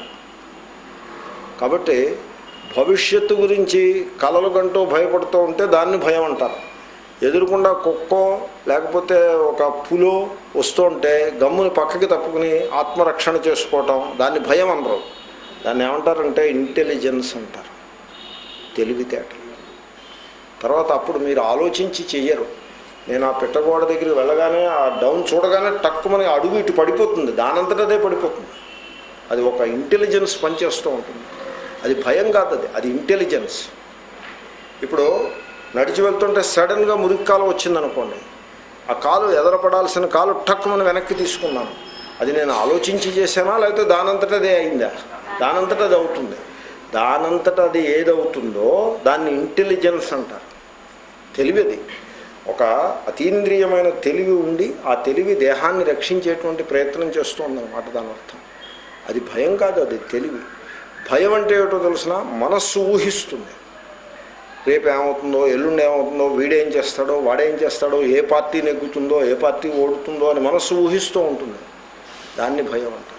కాబట్టి భవిష్యత్తు గురించి కలలు గంటూ భయపడుతూ ఉంటే దాన్ని భయం అంటారు ఎదురుకుండా కుక్కో లేకపోతే ఒక పులో వస్తుంటే గమ్ముని పక్కకి తప్పుకుని ఆత్మరక్షణ చేసుకోవటం దాన్ని భయం అనరు దాన్ని ఏమంటారంటే ఇంటెలిజెన్స్ అంటారు తెలివితేటలు తర్వాత అప్పుడు మీరు ఆలోచించి చెయ్యరు నేను ఆ పిట్టగోడ దగ్గరికి వెళ్ళగానే ఆ డౌన్ చూడగానే టక్కుమని అడుగు ఇటు పడిపోతుంది దానంతటదే పడిపోతుంది అది ఒక ఇంటెలిజెన్స్ పనిచేస్తూ ఉంటుంది అది భయం కాదు అది అది ఇంటెలిజెన్స్ ఇప్పుడు నడిచి వెళ్తుంటే సడన్గా మురికి కాలు వచ్చిందనుకోండి ఆ కాలు ఎదరపడాల్సిన కాలు టక్కుమని వెనక్కి తీసుకున్నాను అది నేను ఆలోచించి చేశానా లేకపోతే దానంతట అదే అయిందా దానంతట అది అవుతుంది దానంతట అది ఏదవుతుందో దాన్ని ఇంటెలిజెన్స్ అంటారు తెలివిది ఒక అతీంద్రియమైన తెలివి ఉండి ఆ తెలివి దేహాన్ని రక్షించేటువంటి ప్రయత్నం చేస్తుందన్నమాట దాని అర్థం అది భయం కాదు అది తెలివి భయం అంటే ఏమిటో తెలిసిన మనస్సు ఊహిస్తుంది రేపు ఏమవుతుందో ఎల్లుండి ఏమవుతుందో వీడేం చేస్తాడో వాడేం చేస్తాడో ఏ పార్టీ నెగ్గుతుందో ఏ పార్టీ ఓడుతుందో అని మనస్సు ఊహిస్తూ ఉంటుంది దాన్ని భయం అంటారు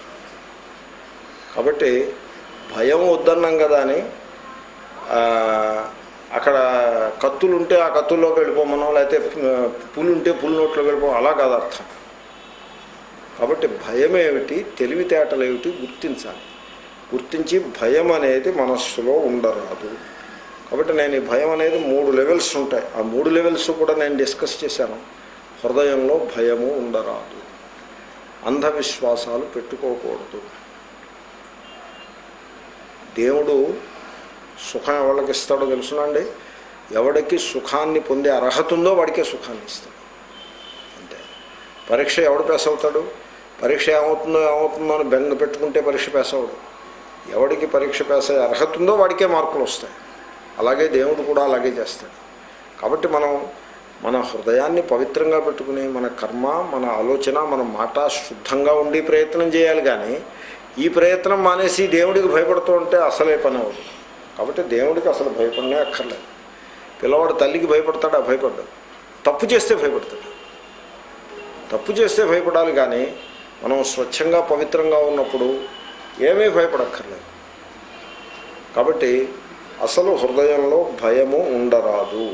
కాబట్టి భయం వద్దన్నాం కదా అని ఆ, అక్కడ కత్తులు ఉంటే ఆ కత్తుల్లోకి వెళ్ళిపోమనో లేకపోతే పులు ఉంటే పులి నోట్లోకి వెళ్ళిపో అలా కాదు అర్థం కాబట్టి భయం ఏమిటి తెలివితేటలు ఏమిటి గుర్తించాలి గుర్తించి భయం అనేది మనస్సులో ఉండరాదు కాబట్టి నేను ఈ భయం అనేది మూడు లెవెల్స్ ఉంటాయి ఆ మూడు లెవెల్స్ కూడా నేను డిస్కస్ చేశాను హృదయంలో భయము ఉండరాదు అంధవిశ్వాసాలు పెట్టుకోకూడదు దేవుడు సుఖం ఎవరికి ఇస్తాడో తెలుసునండి ఎవడికి సుఖాన్ని పొందే అర్హత ఉందో వాడికే సుఖాన్ని ఇస్తాడు అంతే పరీక్ష ఎవడు పేస్ అవుతాడు పరీక్ష ఏమవుతుందో ఏమవుతుందో అని బెంగ పెట్టుకుంటే పరీక్ష పేస్ అవడు ఎవడికి పరీక్ష పేస్ అయ్యే అర్హత ఉందో వాడికే మార్కులు వస్తాయి అలాగే దేవుడు కూడా అలాగే చేస్తాడు కాబట్టి మనం మన హృదయాన్ని పవిత్రంగా పెట్టుకుని మన కర్మ మన ఆలోచన మన మాట శుద్ధంగా ఉండి ప్రయత్నం చేయాలి కానీ ఈ ప్రయత్నం మానేసి దేవుడికి భయపడుతూ ఉంటే అసలే పని అవ్వదు కాబట్టి దేవుడికి అసలు భయపడనే అక్కర్లేదు పిల్లవాడు తల్లికి భయపడతాడా భయపడ్డాడు తప్పు చేస్తే భయపడతాడు తప్పు చేస్తే భయపడాలి కానీ మనం స్వచ్ఛంగా పవిత్రంగా ఉన్నప్పుడు ఏమీ భయపడక్కర్లేదు కాబట్టి అసలు హృదయంలో భయము ఉండరాదు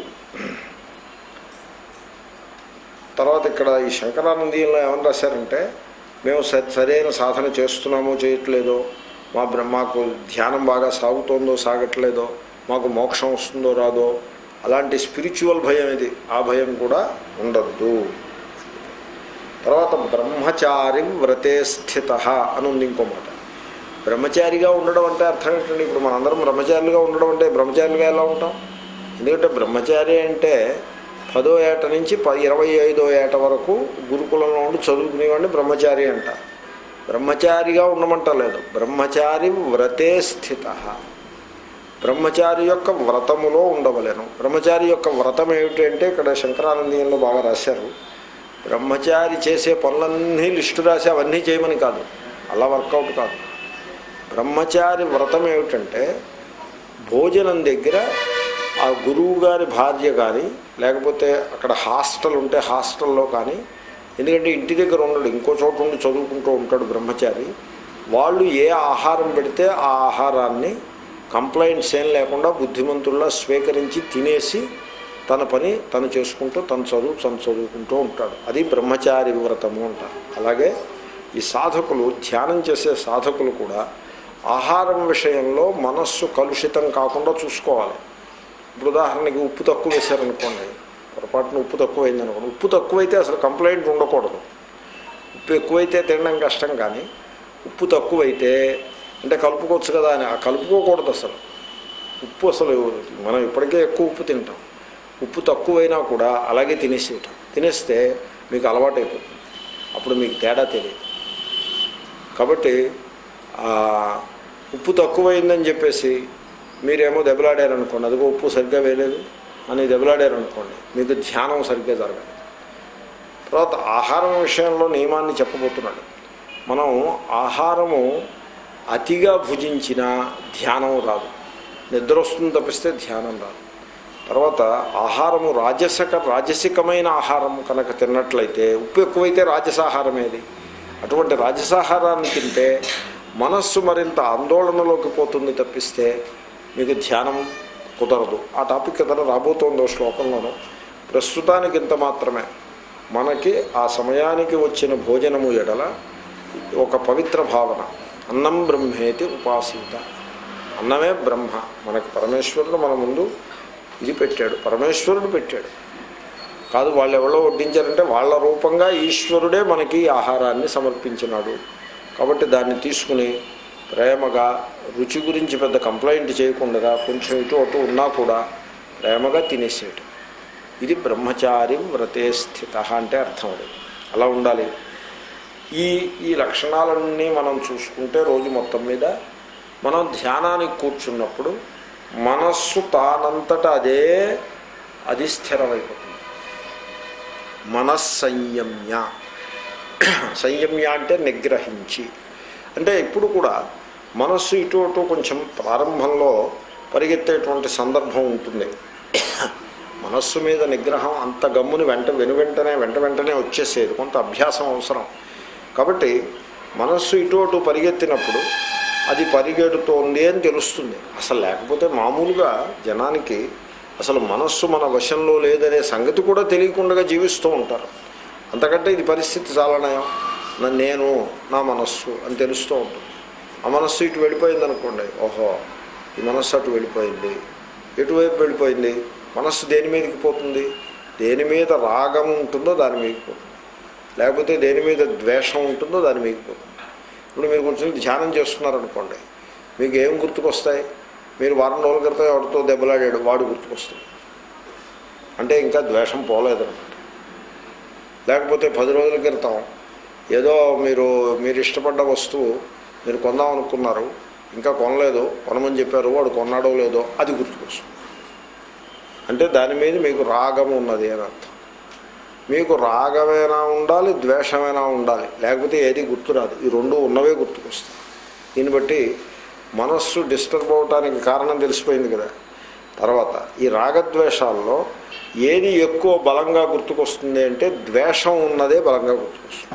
తర్వాత ఇక్కడ ఈ శంకరానందీయంలో ఏమని రాశారంటే మేము స- సరైన సాధన చేస్తున్నామో చేయట్లేదో మా బ్ర- మాకు ధ్యానం బాగా సాగుతోందో సాగట్లేదో మాకు మోక్షం వస్తుందో రాదో అలాంటి స్పిరిచువల్ భయం ఇది ఆ భయం కూడా ఉండద్దు తర్వాత బ్రహ్మచారి వ్రతే స్థిత అని ఉంది ఇంకో మాట బ్రహ్మచారిగా ఉండడం అంటే అర్థం ఏంటండి ఇప్పుడు మనందరం బ్రహ్మచారులుగా ఉండడం అంటే బ్రహ్మచారులుగా ఎలా ఉంటాం ఎందుకంటే బ్రహ్మచారి అంటే పదో ఏట నుంచి ప ఇరవై ఐదో ఏట వరకు గురుకులంలో ఉండి చదువుకునేవాడిని బ్రహ్మచారి అంటారు బ్రహ్మచారిగా ఉండమంటలేదు బ్రహ్మచారి వ్రతే స్థిత బ్రహ్మచారి యొక్క వ్రతములో ఉండవలేను బ్రహ్మచారి యొక్క వ్రతం ఏమిటంటే ఇక్కడ శంకరానందీయంలో బాగా రాశారు బ్రహ్మచారి చేసే పనులన్నీ లిస్టు రాసి అవన్నీ చేయమని కాదు అలా వర్కౌట్ కాదు బ్రహ్మచారి వ్రతం ఏమిటంటే భోజనం దగ్గర ఆ గురువు గారి భార్య కానీ లేకపోతే అక్కడ హాస్టల్ ఉంటే హాస్టల్లో కానీ ఎందుకంటే ఇంటి దగ్గర ఉండడు ఇంకో చోట ఉండి చదువుకుంటూ ఉంటాడు బ్రహ్మచారి వాళ్ళు ఏ ఆహారం పెడితే ఆ ఆహారాన్ని కంప్లైంట్స్ ఏం లేకుండా బుద్ధిమంతుల్లా స్వీకరించి తినేసి తన పని తను చేసుకుంటూ తన చదువు తను చదువుకుంటూ ఉంటాడు అది బ్రహ్మచారి వ్రతము అంటారు అలాగే ఈ సాధకులు ధ్యానం చేసే సాధకులు కూడా ఆహారం విషయంలో మనస్సు కలుషితం కాకుండా చూసుకోవాలి ఇప్పుడు ఉదాహరణకి ఉప్పు తక్కువ వేశారనుకోండి పొరపాటున ఉప్పు తక్కువైంది అనుకోండి ఉప్పు తక్కువైతే అసలు కంప్లైంట్ ఉండకూడదు ఉప్పు ఎక్కువైతే తినడం కష్టం కానీ ఉప్పు తక్కువైతే అంటే కలుపుకోవచ్చు కదా అని ఆ కలుపుకోకూడదు అసలు ఉప్పు అసలు మనం ఇప్పటికే ఎక్కువ ఉప్పు తింటాం ఉప్పు తక్కువైనా కూడా అలాగే తినేసేయటం తినేస్తే మీకు అలవాటైపోతుంది అప్పుడు మీకు తేడా తెలియదు కాబట్టి ఆ, ఉప్పు తక్కువైందని చెప్పేసి మీరేమో దెబ్బలాడారనుకోండి అదిగో ఉప్పు సరిగ్గా వేయలేదు అని దెబ్బలాడారనుకోండి మీకు ధ్యానం సరిగ్గా జరగదు తర్వాత ఆహారం విషయంలో నియమాన్ని చెప్పబోతున్నాడు మనం ఆహారము అతిగా భుజించిన ధ్యానం రాదు నిద్ర వస్తుంది తప్పిస్తే ధ్యానం రాదు తర్వాత ఆహారము రాజసక రాజసికమైన ఆహారం కనుక తిన్నట్లయితే ఉప్పు ఎక్కువైతే రాజసాహారమేది అటువంటి రాజసాహారాన్ని తింటే మనస్సు మరింత ఆందోళనలోకి పోతుంది తప్పిస్తే మీకు ధ్యానం కుదరదు ఆ టాపిక్ కదా రాబోతోందో శ్లోకంలోనూ ప్రస్తుతానికి ఇంత మాత్రమే మనకి ఆ సమయానికి వచ్చిన భోజనము ఎడల ఒక పవిత్ర భావన అన్నం బ్రహ్మేతి ఉపాసీత అన్నమే బ్రహ్మ మనకి పరమేశ్వరుడు మన ముందు ఇది పెట్టాడు పరమేశ్వరుడు పెట్టాడు కాదు వాళ్ళు ఎవరో వడ్డించారంటే వాళ్ళ రూపంగా ఈశ్వరుడే మనకి ఈ ఆహారాన్ని సమర్పించినాడు కాబట్టి దాన్ని తీసుకుని ప్రేమగా రుచి గురించి పెద్ద కంప్లైంట్ చేయకుండా కొంచెం ఇటు అటు ఉన్నా కూడా ప్రేమగా తినేసేయటం ఇది బ్రహ్మచారి వ్రతే స్థిత అంటే అర్థం అది అలా ఉండాలి ఈ ఈ లక్షణాలన్నీ మనం చూసుకుంటే రోజు మొత్తం మీద మనం ధ్యానానికి కూర్చున్నప్పుడు మనస్సు తానంతట అదే అది స్థిరమైపోతుంది మనస్సంయమ్య సంయమ్య అంటే నిగ్రహించి అంటే ఇప్పుడు కూడా మనస్సు ఇటు అటు కొంచెం ప్రారంభంలో పరిగెత్తేటువంటి సందర్భం ఉంటుంది మనస్సు మీద నిగ్రహం అంత గమ్ముని వెంట వెను వెంటనే వెంట వెంటనే వచ్చేసేది కొంత అభ్యాసం అవసరం కాబట్టి మనస్సు ఇటు అటు పరిగెత్తినప్పుడు అది పరిగెడుతోంది అని తెలుస్తుంది అసలు లేకపోతే మామూలుగా జనానికి అసలు మనస్సు మన వశంలో లేదనే సంగతి కూడా తెలియకుండా జీవిస్తూ ఉంటారు అంతకంటే ఇది పరిస్థితి చాలా నయం నా- నేను నా మనస్సు అని తెలుస్తూ ఉంటుంది ఆ మనస్సు ఇటు వెళ్ళిపోయింది అనుకోండి ఓహో ఈ మనస్సు అటు వెళ్ళిపోయింది ఎటువైపు వెళ్ళిపోయింది మనస్సు దేని మీదకి పోతుంది దేని మీద రాగం ఉంటుందో దాని మీదకి పోతుంది లేకపోతే దేని మీద ద్వేషం ఉంటుందో దాని మీదకి పోతుంది ఇప్పుడు మీరు కూర్చొని ధ్యానం చేస్తున్నారనుకోండి మీకు ఏం గుర్తుకొస్తాయి మీరు వారం రోజుల క్రితం ఎవరితో దెబ్బలాడాడు వాడు గుర్తుకొస్తుంది అంటే ఇంకా ద్వేషం పోలేదన్నమాట లేకపోతే పది రోజుల క్రితం ఏదో మీరు మీరు ఇష్టపడ్డ వస్తువు మీరు కొందాం అనుకున్నారు ఇంకా కొనలేదు కొనమని చెప్పారు వాడు కొన్నాడో లేదో అది గుర్తుకొస్తుంది అంటే దాని మీద మీకు రాగం ఉన్నది అని అర్థం మీకు రాగమైనా ఉండాలి ద్వేషమైనా ఉండాలి లేకపోతే ఏది గుర్తురాదు ఈ రెండు ఉన్నవే గుర్తుకొస్తాయి దీన్ని బట్టి మనస్సు డిస్టర్బ్ అవటానికి కారణం తెలిసిపోయింది కదా తర్వాత ఈ రాగద్వేషాల్లో ఏది ఎక్కువ బలంగా గుర్తుకొస్తుంది అంటే ద్వేషం ఉన్నదే బలంగా గుర్తుకొస్తుంది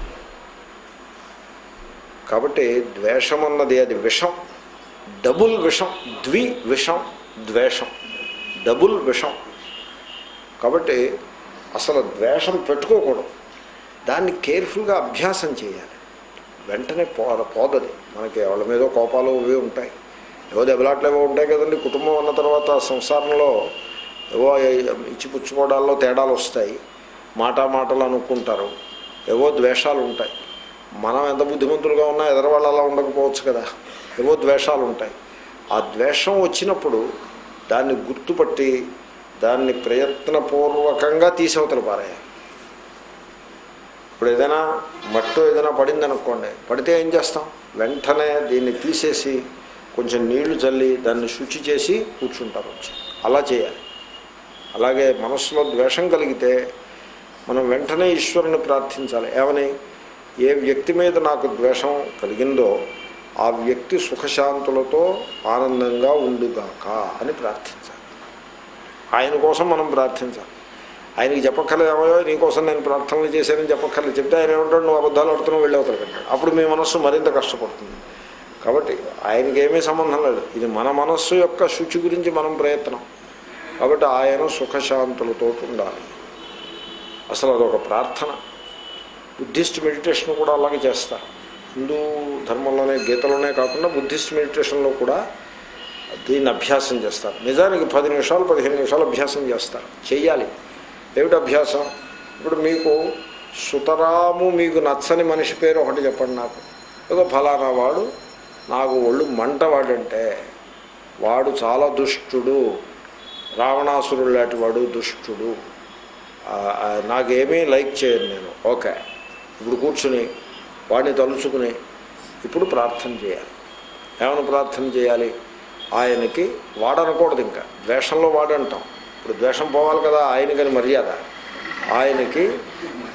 కాబట్టి ద్వేషం అన్నది అది విషం డబుల్ విషం ద్వి విషం ద్వేషం డబుల్ విషం కాబట్టి అసలు ద్వేషం పెట్టుకోకూడదు దాన్ని కేర్ఫుల్గా అభ్యాసం చేయాలి వెంటనే పో పోదది మనకి ఎవరి మీద కోపాలు ఇవి ఉంటాయి ఏవో దెబ్బలాట్లు ఏవో ఉంటాయి కదండి కుటుంబం ఉన్న తర్వాత సంసారంలో ఏవో ఇచ్చిపుచ్చుకోవడాల్లో తేడాలు వస్తాయి మాట మాటలు అనుకుంటారు ఏవో ద్వేషాలు ఉంటాయి మనం ఎంత బుద్ధిమంతులుగా ఉన్నా ఎదరవాళ్ళు అలా ఉండకపోవచ్చు కదా ఏవో ద్వేషాలు ఉంటాయి ఆ ద్వేషం వచ్చినప్పుడు దాన్ని గుర్తుపట్టి దాన్ని ప్రయత్నపూర్వకంగా తీసవతలు పారేయాలి ఇప్పుడు ఏదైనా మట్టు ఏదైనా పడింది అనుకోండి పడితే ఏం చేస్తాం వెంటనే దీన్ని తీసేసి కొంచెం నీళ్లు చల్లి దాన్ని శుచి చేసి కూర్చుంటారు వచ్చి అలా చేయాలి అలాగే మనసులో ద్వేషం కలిగితే మనం వెంటనే ఈశ్వరుని ప్రార్థించాలి ఏమని ఏ వ్యక్తి మీద నాకు ద్వేషం కలిగిందో ఆ వ్యక్తి సుఖశాంతులతో ఆనందంగా ఉండుగాక అని ప్రార్థించాలి ఆయన కోసం మనం ప్రార్థించాలి ఆయనకి చెప్పక్కర్లేదు ఏమో నీకోసం నేను ప్రార్థనలు చేశానని చెప్పక్కర్లేదు చెప్తే ఆయన ఏమంటాడు నువ్వు అబద్ధాలు ఆడుతున్నావు వెళ్ళవుతాడు అంటాడు అప్పుడు మీ మనస్సు మరింత కష్టపడుతుంది కాబట్టి ఆయనకి ఏమీ సంబంధం లేదు ఇది మన మనస్సు యొక్క శుచి గురించి మనం ప్రయత్నం కాబట్టి ఆయన సుఖశాంతులతో ఉండాలి అసలు అదొక ప్రార్థన బుద్ధిస్ట్ మెడిటేషన్ కూడా అలాగే చేస్తారు హిందూ ధర్మంలోనే గీతలోనే కాకుండా బుద్ధిస్ట్ మెడిటేషన్లో కూడా దీన్ని అభ్యాసం చేస్తారు నిజానికి పది నిమిషాలు పదిహేను నిమిషాలు అభ్యాసం చేస్తారు చెయ్యాలి ఏమిటి అభ్యాసం ఇప్పుడు మీకు సుతరాము మీకు నచ్చని మనిషి పేరు ఒకటి చెప్పండి నాకు ఒక ఫలానా వాడు నాకు ఒళ్ళు మంట వాడంటే వాడు చాలా దుష్టుడు రావణాసురుడు లాంటి వాడు దుష్టుడు ఆ, ఆ, నాకేమీ లైక్ చేయను నేను ఓకే ఇప్పుడు కూర్చుని వాడిని తలుచుకుని ఇప్పుడు ప్రార్థన చేయాలి ఏమైనా ప్రార్థన చేయాలి ఆయనకి వాడనకూడదు ఇంకా ద్వేషంలో వాడంటాం ఇప్పుడు ద్వేషం పోవాలి కదా ఆయనకని మర్యాద ఆయనకి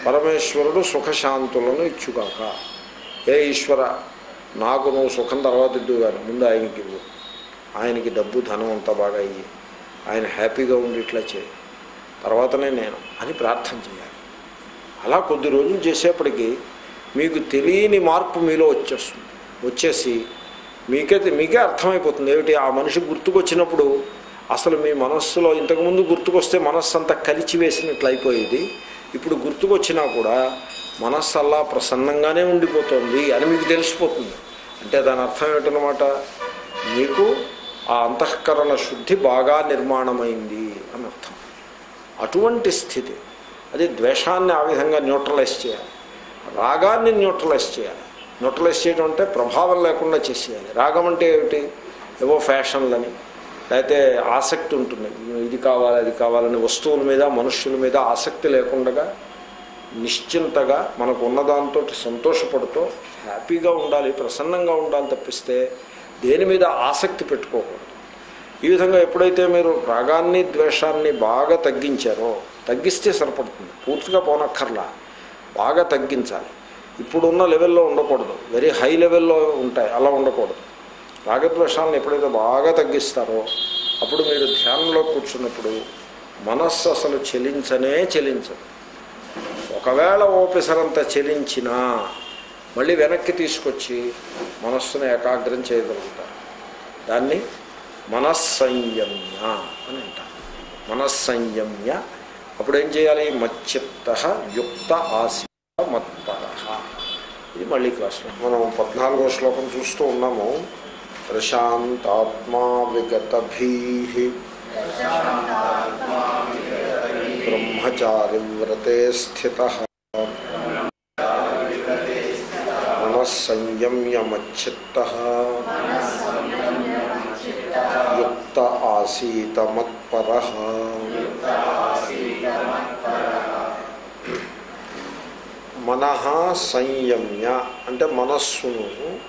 పరమేశ్వరుడు సుఖశాంతులను ఇచ్చుగాక ఏ ఈశ్వర నాకు నువ్వు సుఖం తర్వాత ఇద్దు కానీ ముందు ఆయనకి ఇవ్వు ఆయనకి డబ్బు ధనం అంతా బాగా అయ్యి ఆయన హ్యాపీగా ఉండి ఇట్లా చేయి తర్వాతనే నేను అని ప్రార్థన చేయాలి అలా కొద్ది రోజులు చేసేప్పటికీ మీకు తెలియని మార్పు మీలో వచ్చేస్తుంది వచ్చేసి మీకే మీకే అర్థమైపోతుంది ఏమిటి ఆ మనిషి గుర్తుకొచ్చినప్పుడు అసలు మీ మనస్సులో ఇంతకుముందు గుర్తుకొస్తే మనస్సు అంతా కలిచి వేసినట్లు అయిపోయేది ఇప్పుడు గుర్తుకొచ్చినా కూడా మనస్సు అలా ప్రసన్నంగానే ఉండిపోతుంది అని మీకు తెలిసిపోతుంది అంటే దాని అర్థం ఏమిటనమాట మీకు ఆ అంతఃకరణ శుద్ధి బాగా నిర్మాణమైంది అని అర్థం అటువంటి స్థితి అది ద్వేషాన్ని ఆ విధంగా న్యూట్రలైజ్ చేయాలి రాగాన్ని న్యూట్రలైజ్ చేయాలి న్యూట్రలైజ్ చేయడం అంటే ప్రభావం లేకుండా చేసేయాలి రాగం అంటే ఏమిటి ఏవో ఫ్యాషన్లని లేకపోతే ఆసక్తి ఉంటుంది ఇది కావాలి అది కావాలని వస్తువుల మీద మనుష్యుల మీద ఆసక్తి లేకుండా నిశ్చింతగా మనకు ఉన్నదాంతో సంతోషపడుతూ హ్యాపీగా ఉండాలి ప్రసన్నంగా ఉండాలి తప్పిస్తే దేని మీద ఆసక్తి పెట్టుకోకూడదు ఈ విధంగా ఎప్పుడైతే మీరు రాగాన్ని ద్వేషాన్ని బాగా తగ్గించారో తగ్గిస్తే సరిపడుతుంది పూర్తిగా పోనక్కర్లా బాగా తగ్గించాలి ఇప్పుడున్న లెవెల్లో ఉండకూడదు వెరీ హై లెవెల్లో ఉంటాయి అలా ఉండకూడదు రాగద్వేషాలను ఎప్పుడైతే బాగా తగ్గిస్తారో అప్పుడు మీరు ధ్యానంలో కూర్చున్నప్పుడు మనస్సు అసలు చెలించనే చెలించదు ఒకవేళ ఓపెసరంత చెలించినా మళ్ళీ వెనక్కి తీసుకొచ్చి మనస్సును ఏకాగ్రం చేయగలుగుతారు దాన్ని మనస్సంయమ్య అని అంటారు మనస్సంయమ్య అప్పుడు ఏం చేయాలి మచ్చిత్త యుక్త ఆశ మత్పర ఇది మళ్ళీ క్లాస్లో మనం పద్నాలుగో శ్లోకం చూస్తూ ఉన్నాము ప్రశాంతాత్మా విగతభీ బ్రహ్మచారి వ్రతే స్థిత మనస్సంయమ్యమచ్చిత్త యుక్త ఆసీత మత్పర మనః సంయమ్య అంటే మనస్సును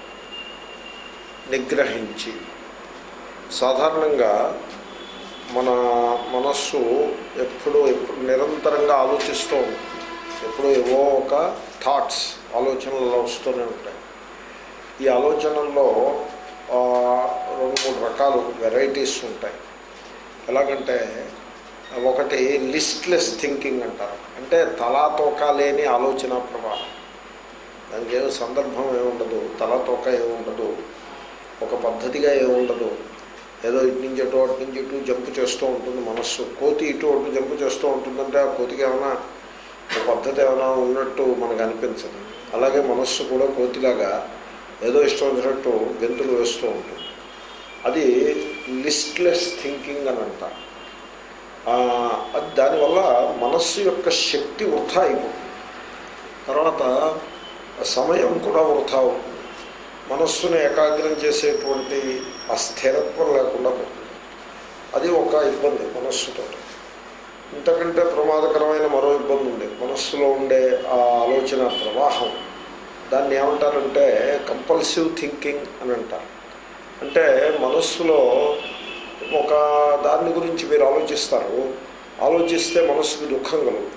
నిగ్రహించి సాధారణంగా మన మనస్సు ఎప్పుడూ ఎప్పుడు నిరంతరంగా ఆలోచిస్తూ ఉంటుంది ఎప్పుడూ ఏవో ఒక థాట్స్ ఆలోచనలు వస్తూనే ఉంటాయి ఈ ఆలోచనల్లో ఆ, రెండు మూడు రకాలు వెరైటీస్ ఉంటాయి ఎలాగంటే ఒకటి లిస్ట్లెస్ థింకింగ్ అంటారు అంటే తలా తోక లేని ఆలోచన ప్రవాహం దానికి ఏమో సందర్భం ఏముండదు తలా తోక ఏముండదు ఒక పద్ధతిగా ఏముండదు ఏదో ఇటు నుంచి అటు అటు నుంచి ఇటు జంప్ చేస్తూ ఉంటుంది మనస్సు కోతి ఇటు అటు జంప్ చేస్తూ ఉంటుందంటే ఆ కోతికి ఏమైనా ఒక పద్ధతి ఏమైనా ఉన్నట్టు మనకు అనిపించదు అలాగే మనస్సు కూడా కోతిలాగా ఏదో ఇష్టం వచ్చినట్టు గెంతులు వేస్తూ ఉంటుంది అది లిస్ట్లెస్ థింకింగ్ అని అంటారు ఆ, అది దానివల్ల మనస్సు యొక్క శక్తి వృధా అయిపోతుంది తర్వాత సమయం కూడా వృధా అవుతుంది మనస్సును ఏకాగ్రం చేసేటువంటి ఆ స్థిరత్వం లేకుండా పోతుంది అది ఒక ఇబ్బంది మనస్సుతో ఇంతకంటే ప్రమాదకరమైన మరో ఇబ్బంది ఉంది మనస్సులో ఉండే ఆ ఆలోచన ప్రవాహం దాన్ని ఏమంటారంటే కంపల్సివ్ థింకింగ్ అని అంటారు అంటే మనస్సులో ఒక దాని గురించి మీరు ఆలోచిస్తారు ఆలోచిస్తే మనస్సుకి దుఃఖం కలుగుతుంది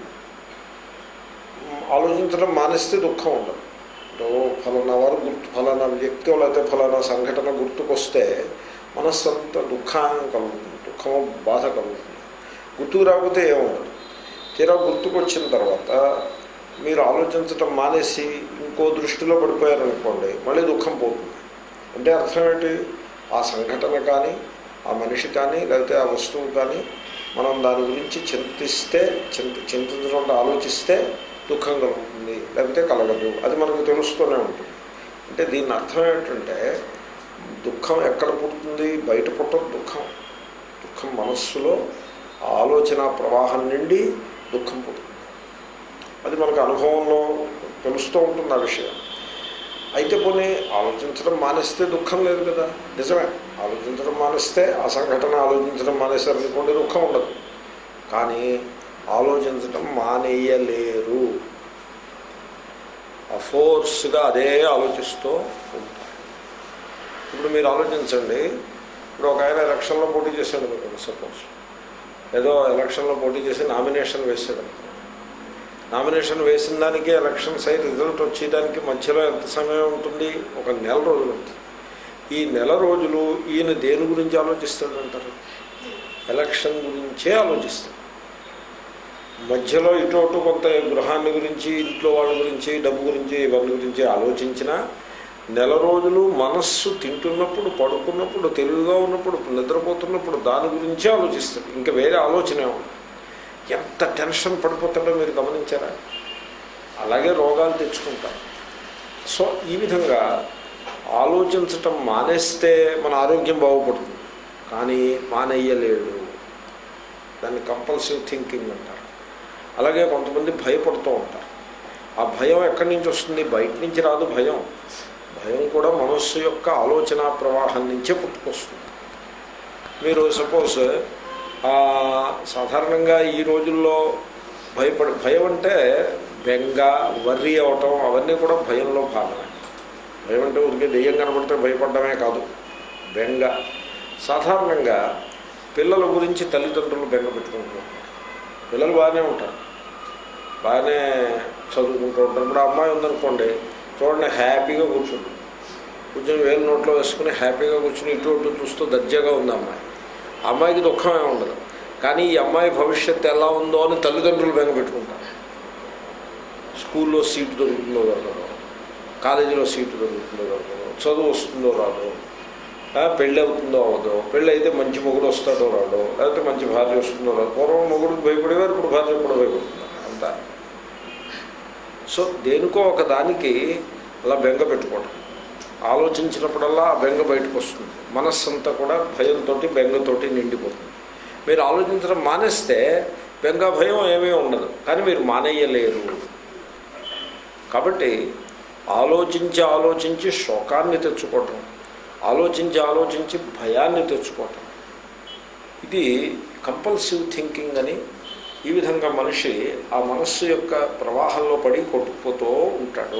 ఆలోచించడం మానేస్తే దుఃఖం ఉండదు ఇప్పుడు ఫలానా వారు గుర్తు ఫలానా వ్యక్తి లేకపోతే ఫలానా సంఘటన గుర్తుకొస్తే మనస్సు అంతా దుఃఖం కలుగుతుంది దుఃఖం బాధ కలుగుతుంది గుర్తుకు రాకపోతే ఏముండదు తీరా గుర్తుకొచ్చిన తర్వాత మీరు ఆలోచించటం మానేసి ఇంకో దృష్టిలో పడిపోయారనుకోండి మళ్ళీ దుఃఖం పోతుంది అంటే అర్థం ఏంటి ఆ సంఘటన కానీ ఆ మనిషి కానీ లేకపోతే ఆ వస్తువు కానీ మనం దాని గురించి చింతిస్తే చింత చింతించడం అంటే ఆలోచిస్తే దుఃఖం కలుగుతుంది లేకపోతే కలగదు అది మనకు తెలుస్తూనే ఉంటుంది అంటే దీని అర్థం ఏంటంటే దుఃఖం ఎక్కడ పుడుతుంది బయట పుట్టదు దుఃఖం దుఃఖం మనస్సులో ఆ ఆలోచన ప్రవాహం నుండి దుఃఖం పుడుతుంది అది మనకు అనుభవంలో తెలుస్తూ ఉంటుంది ఆ విషయం అయితే పోనీ ఆలోచించడం మానేస్తే దుఃఖం లేదు కదా నిజమే ఆలోచించడం మానేస్తే ఆ సంఘటన ఆలోచించడం మానేశారనుకోండి దుఃఖం ఉండదు కానీ ఆలోచించడం మానేయలేరు ఆ ఫోర్స్గా అదే ఆలోచిస్తూ ఉంటారు ఇప్పుడు మీరు ఆలోచించండి ఇప్పుడు ఒక ఆయన ఎలక్షన్లో పోటీ చేశాడు అనుకోండి సపోజ్ ఏదో ఎలక్షన్లో పోటీ చేసి నామినేషన్ వేసాడు అనుకోండి నామినేషన్ వేసిన దానికి ఎలక్షన్స్ అయి రిజల్ట్ వచ్చేదానికి మధ్యలో ఎంత సమయం ఉంటుంది ఒక నెల రోజులు ఉంటుంది ఈ నెల రోజులు ఈయన దేని గురించి ఆలోచిస్తాడంటారు ఎలక్షన్ గురించే ఆలోచిస్తాడు మధ్యలో ఇటు అటు కొంత గృహాన్ని గురించి ఇంట్లో వాళ్ళ గురించి డబ్బు గురించి ఇవన్నీ గురించి ఆలోచించినా నెల రోజులు మనస్సు తింటున్నప్పుడు పడుకున్నప్పుడు తెలివిగా ఉన్నప్పుడు నిద్రపోతున్నప్పుడు దాని గురించే ఆలోచిస్తాడు ఇంకా వేరే ఆలోచనే ఉండదు ఎంత టెన్షన్ పడిపోతాడో మీరు గమనించారా అలాగే రోగాలు తెచ్చుకుంటారు సో ఈ విధంగా ఆలోచించటం మానేస్తే మన ఆరోగ్యం బాగుపడుతుంది కానీ మానేయలేడు దాన్ని కంపల్సివ్ థింకింగ్ అంటారు అలాగే కొంతమంది భయపడుతూ ఉంటారు ఆ భయం ఎక్కడి నుంచి వస్తుంది బయట నుంచి రాదు భయం భయం కూడా మనస్సు యొక్క ఆలోచన ప్రవాహం నుంచే పుట్టుకొస్తుంది మీరు సపోజ్ సాధారణంగా ఈ రోజుల్లో భయపడి భయం అంటే బెంగ వర్రీ అవటం అవన్నీ కూడా భయంలో భాగమే భయం అంటే ఊరికే దెయ్యం కనబడితే భయపడమే కాదు బెంగ సాధారణంగా పిల్లల గురించి తల్లిదండ్రులు బెంగ పెట్టుకుంటూ ఉంటారు పిల్లలు బాగానే ఉంటారు బాగానే చదువుకుంటూ ఉంటారు ఇప్పుడు అమ్మాయి ఉందనుకోండి చూడండి హ్యాపీగా కూర్చుంటుంది కూర్చొని వేలు నోట్లో వేసుకుని హ్యాపీగా కూర్చుని ఇటు అటు చూస్తూ దర్జాగా ఉంది అమ్మాయి అమ్మాయికి దుఃఖమే ఉండదు కానీ ఈ అమ్మాయి భవిష్యత్తు ఎలా ఉందో అని తల్లిదండ్రులు బెంగ పెట్టుకుంటారు స్కూల్లో సీటు దొరుకుతుందో దొరకదు కాలేజీలో సీటు దొరుకుతుందో దొరకదు చదువు వస్తుందో రాదు పెళ్ళి అవుతుందో అవ్వదు పెళ్ళి అయితే మంచి మొగుడు వస్తాడో రాడో లేకపోతే మంచి భార్య వస్తుందో రాదు పూర్వం మొగుడికి భయపడేవారు ఇప్పుడు భార్య కూడా భయపడుతున్నారు అంతా సో దేనికో ఒక దానికి అలా బెంగ పెట్టుకోవడం ఆలోచించినప్పుడల్లా ఆ బెంగ బయటకు వస్తుంది మనస్సంతా కూడా భయంతో బెంగతోటి నిండిపోతుంది మీరు ఆలోచించడం మానేస్తే బెంగ భయం ఏమీ ఉండదు కానీ మీరు మానేయలేరు కాబట్టి ఆలోచించి ఆలోచించి శోకాన్ని తెచ్చుకోవటం ఆలోచించి ఆలోచించి భయాన్ని తెచ్చుకోవటం ఇది కంపల్సివ్ థింకింగ్ అని ఈ విధంగా మనిషి ఆ మనస్సు యొక్క ప్రవాహంలో పడి కొట్టుకుపోతూ ఉంటాడు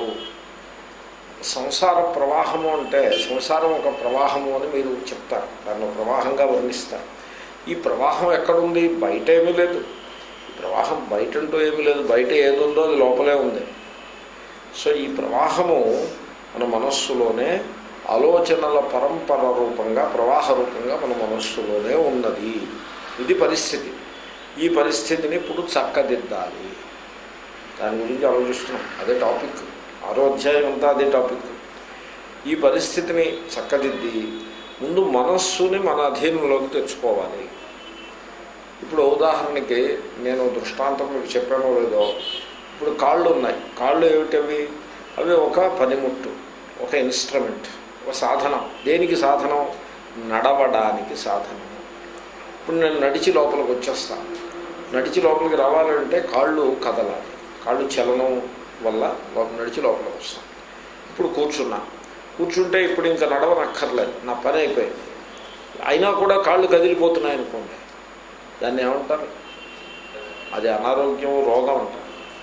సంసార ప్రవాహము అంటే సంసారం ఒక ప్రవాహము అని మీరు చెప్తారు దాన్ని ప్రవాహంగా వర్ణిస్తారు ఈ ప్రవాహం ఎక్కడుంది బయట ఏమీ లేదు ప్రవాహం బయట అంటూ ఏమీ లేదు బయట ఏది ఉందో అది లోపలే ఉంది సో ఈ ప్రవాహము మన మనస్సులోనే ఆలోచనల పరంపర రూపంగా ప్రవాహ రూపంగా మన మనస్సులోనే ఉన్నది ఇది పరిస్థితి ఈ పరిస్థితిని ఇప్పుడు చక్కదిద్దాలి దాని గురించి ఆలోచిస్తున్నాం అదే టాపిక్ ఆరో అధ్యాయం అంతా అదే టాపిక్ ఈ పరిస్థితిని చక్కదిద్ది ముందు మనస్సుని మన అధీనంలోకి తెచ్చుకోవాలి ఇప్పుడు ఉదాహరణకి నేను దృష్టాంతం మీకు చెప్పానో లేదో ఇప్పుడు కాళ్ళు ఉన్నాయి కాళ్ళు ఏమిటవి అవి ఒక పనిముట్టు ఒక ఇన్స్ట్రుమెంట్ ఒక సాధనం దేనికి సాధనం నడవడానికి సాధనం ఇప్పుడు నేను నడిచి లోపలికి వచ్చేస్తాను నడిచి లోపలికి రావాలంటే కాళ్ళు కదలాలి కాళ్ళు చలనం వల్ల నడిచి లోపలికి వస్తాను ఇప్పుడు కూర్చున్నా కూర్చుంటే ఇప్పుడు ఇంకా నడవనక్కర్లేదు నా పని అయిపోయింది అయినా కూడా కాళ్ళు కదిలిపోతున్నాయి అనుకోండి దాన్ని ఏమంటారు అది అనారోగ్యం రోగం అంటారు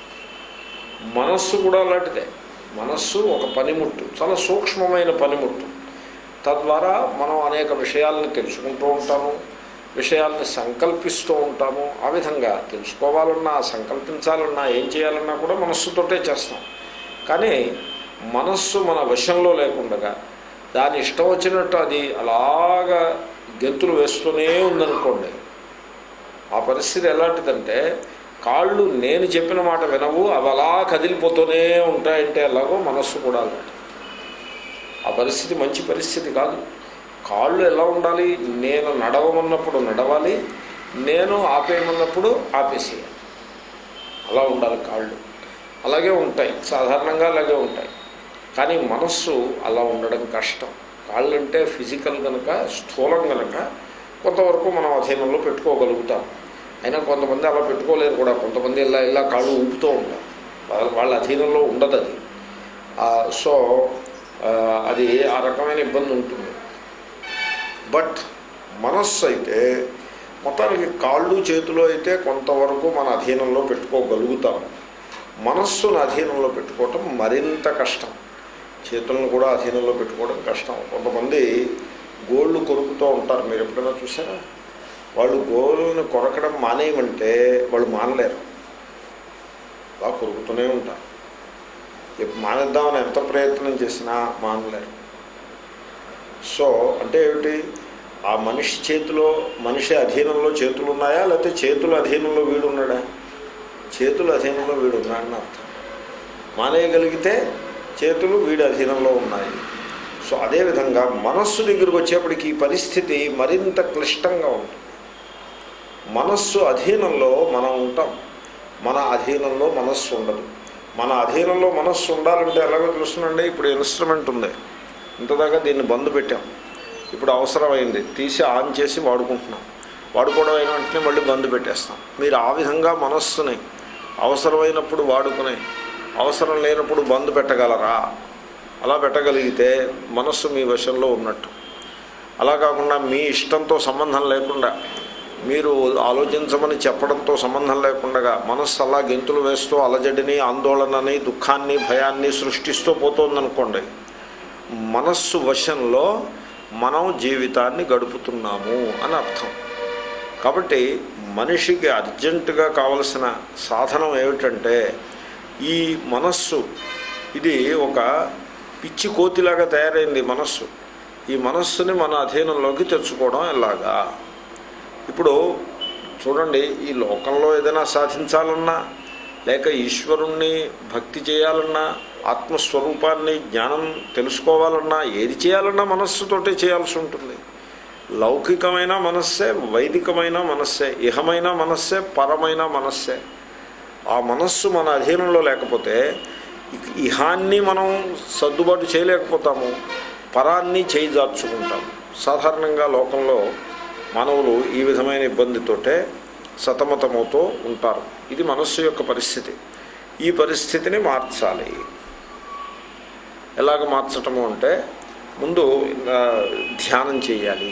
మనస్సు కూడా అలాంటిదే మనస్సు ఒక పనిముట్టు చాలా సూక్ష్మమైన పనిముట్టు తద్వారా మనం అనేక విషయాలను తెలుసుకుంటూ ఉంటాము విషయాల్ని సంకల్పిస్తూ ఉంటాము ఆ విధంగా తెలుసుకోవాలన్నా సంకల్పించాలన్నా ఏం చేయాలన్నా కూడా మనస్సుతోటే చేస్తాం కానీ మనస్సు మన వశంలో లేకుండగా దాని ఇష్టం వచ్చినట్టు అది అలాగా గెంతులు వేస్తూనే ఉందనుకోండి ఆ పరిస్థితి ఎలాంటిదంటే కాళ్ళు నేను చెప్పిన మాట వినవు అవి అలా కదిలిపోతూనే ఉంటాయంటే ఎలాగో మనస్సు కూడా అలాంటి ఆ పరిస్థితి మంచి పరిస్థితి కాదు కాళ్ళు ఎలా ఉండాలి నేను నడవమన్నప్పుడు నడవాలి నేను ఆపేయమన్నప్పుడు ఆపేసేయాలి అలా ఉండాలి కాళ్ళు అలాగే ఉంటాయి సాధారణంగా అలాగే ఉంటాయి కానీ మనస్సు అలా ఉండడం కష్టం కాళ్ళు అంటే ఫిజికల్ కనుక స్థూలం కనుక కొంతవరకు మనం అధీనంలో పెట్టుకోగలుగుతాం అయినా కొంతమంది అలా పెట్టుకోలేరు కూడా కొంతమంది ఇలా ఇలా కాళ్ళు ఊపుతూ ఉంటారు వాళ్ళ వాళ్ళ అధీనంలో ఉండదు అది సో అది ఆ రకమైన ఇబ్బంది ఉంటుంది బట్ మనస్సు అయితే మొత్తానికి కాళ్ళు చేతులు అయితే కొంతవరకు మన అధీనంలో పెట్టుకోగలుగుతాం మనస్సును అధీనంలో పెట్టుకోవటం మరింత కష్టం చేతులను కూడా అధీనంలో పెట్టుకోవడం కష్టం కొంతమంది గోళ్ళు కొరుకుతూ ఉంటారు మీరు ఎప్పుడైనా చూసారా వాళ్ళు గోళ్ళను కొరకడం మానేయమంటే వాళ్ళు మానలేరు బాగా కొరుకుతూనే ఉంటారు ఎప్పుడు మానేద్దామని ఎంత ప్రయత్నం చేసినా మానలేరు సో అంటే ఏమిటి ఆ మనిషి చేతిలో మనిషి అధీనంలో చేతులు ఉన్నాయా లేకపోతే చేతుల అధీనంలో వీడు ఉన్నాడా చేతుల అధీనంలో వీడు ఉన్నాడని అర్థం మానేయగలిగితే చేతులు వీడి అధీనంలో ఉన్నాయి సో అదేవిధంగా మనస్సు దగ్గరికి వచ్చేప్పటికి ఈ పరిస్థితి మరింత క్లిష్టంగా ఉంటుంది మనస్సు అధీనంలో మనం ఉంటాం మన అధీనంలో మనస్సు ఉండదు మన అధీనంలో మనస్సు ఉండాలంటే ఎలాగో తెలుస్తుందండి ఇప్పుడు ఇన్స్ట్రుమెంట్ ఉంది ఇంతదాకా దీన్ని బంద్ పెట్టాం ఇప్పుడు అవసరమైంది తీసి ఆన్ చేసి వాడుకుంటున్నాం వాడుకోవడం అయిన వెంటనే మళ్ళీ బంద్ పెట్టేస్తాం మీరు ఆ విధంగా మనస్సుని అవసరమైనప్పుడు వాడుకుని అవసరం లేనప్పుడు బంద్ పెట్టగలరా అలా పెట్టగలిగితే మనస్సు మీ వశంలో ఉన్నట్టు అలా కాకుండా మీ ఇష్టంతో సంబంధం లేకుండా మీరు ఆలోచించమని చెప్పడంతో సంబంధం లేకుండా మనస్సు అలా గెంతులు వేస్తూ అలజడిని ఆందోళనని దుఃఖాన్ని భయాన్ని సృష్టిస్తూ పోతోందనుకోండి మనస్సు వశంలో మనం జీవితాన్ని గడుపుతున్నాము అని అర్థం కాబట్టి మనిషికి అర్జెంటుగా కావలసిన సాధనం ఏమిటంటే ఈ మనస్సు ఇది ఒక పిచ్చి కోతిలాగా తయారైంది మనస్సు ఈ మనస్సుని మన అధీనంలోకి తెచ్చుకోవడం ఎలాగా ఇప్పుడు చూడండి ఈ లోకంలో ఏదైనా సాధించాలన్నా లేక ఈశ్వరుణ్ణి భక్తి చేయాలన్నా ఆత్మస్వరూపాన్ని జ్ఞానం తెలుసుకోవాలన్నా ఏది చేయాలన్నా మనస్సుతోటే చేయాల్సి ఉంటుంది లౌకికమైన మనస్సే వైదికమైన మనస్సే ఇహమైన మనస్సే పరమైన మనస్సే ఆ మనస్సు మన అధీనంలో లేకపోతే ఇక- ఇహాన్ని మనం సర్దుబాటు చేయలేకపోతాము పరాన్ని చేయిజార్చుకుంటాము సాధారణంగా లోకంలో మానవులు ఈ విధమైన ఇబ్బందితోటే సతమతమవుతూ ఉంటారు ఇది మనస్సు యొక్క పరిస్థితి ఈ పరిస్థితిని మార్చాలి ఎలాగ మార్చటము అంటే ముందు ఆ, ధ్యానం చేయాలి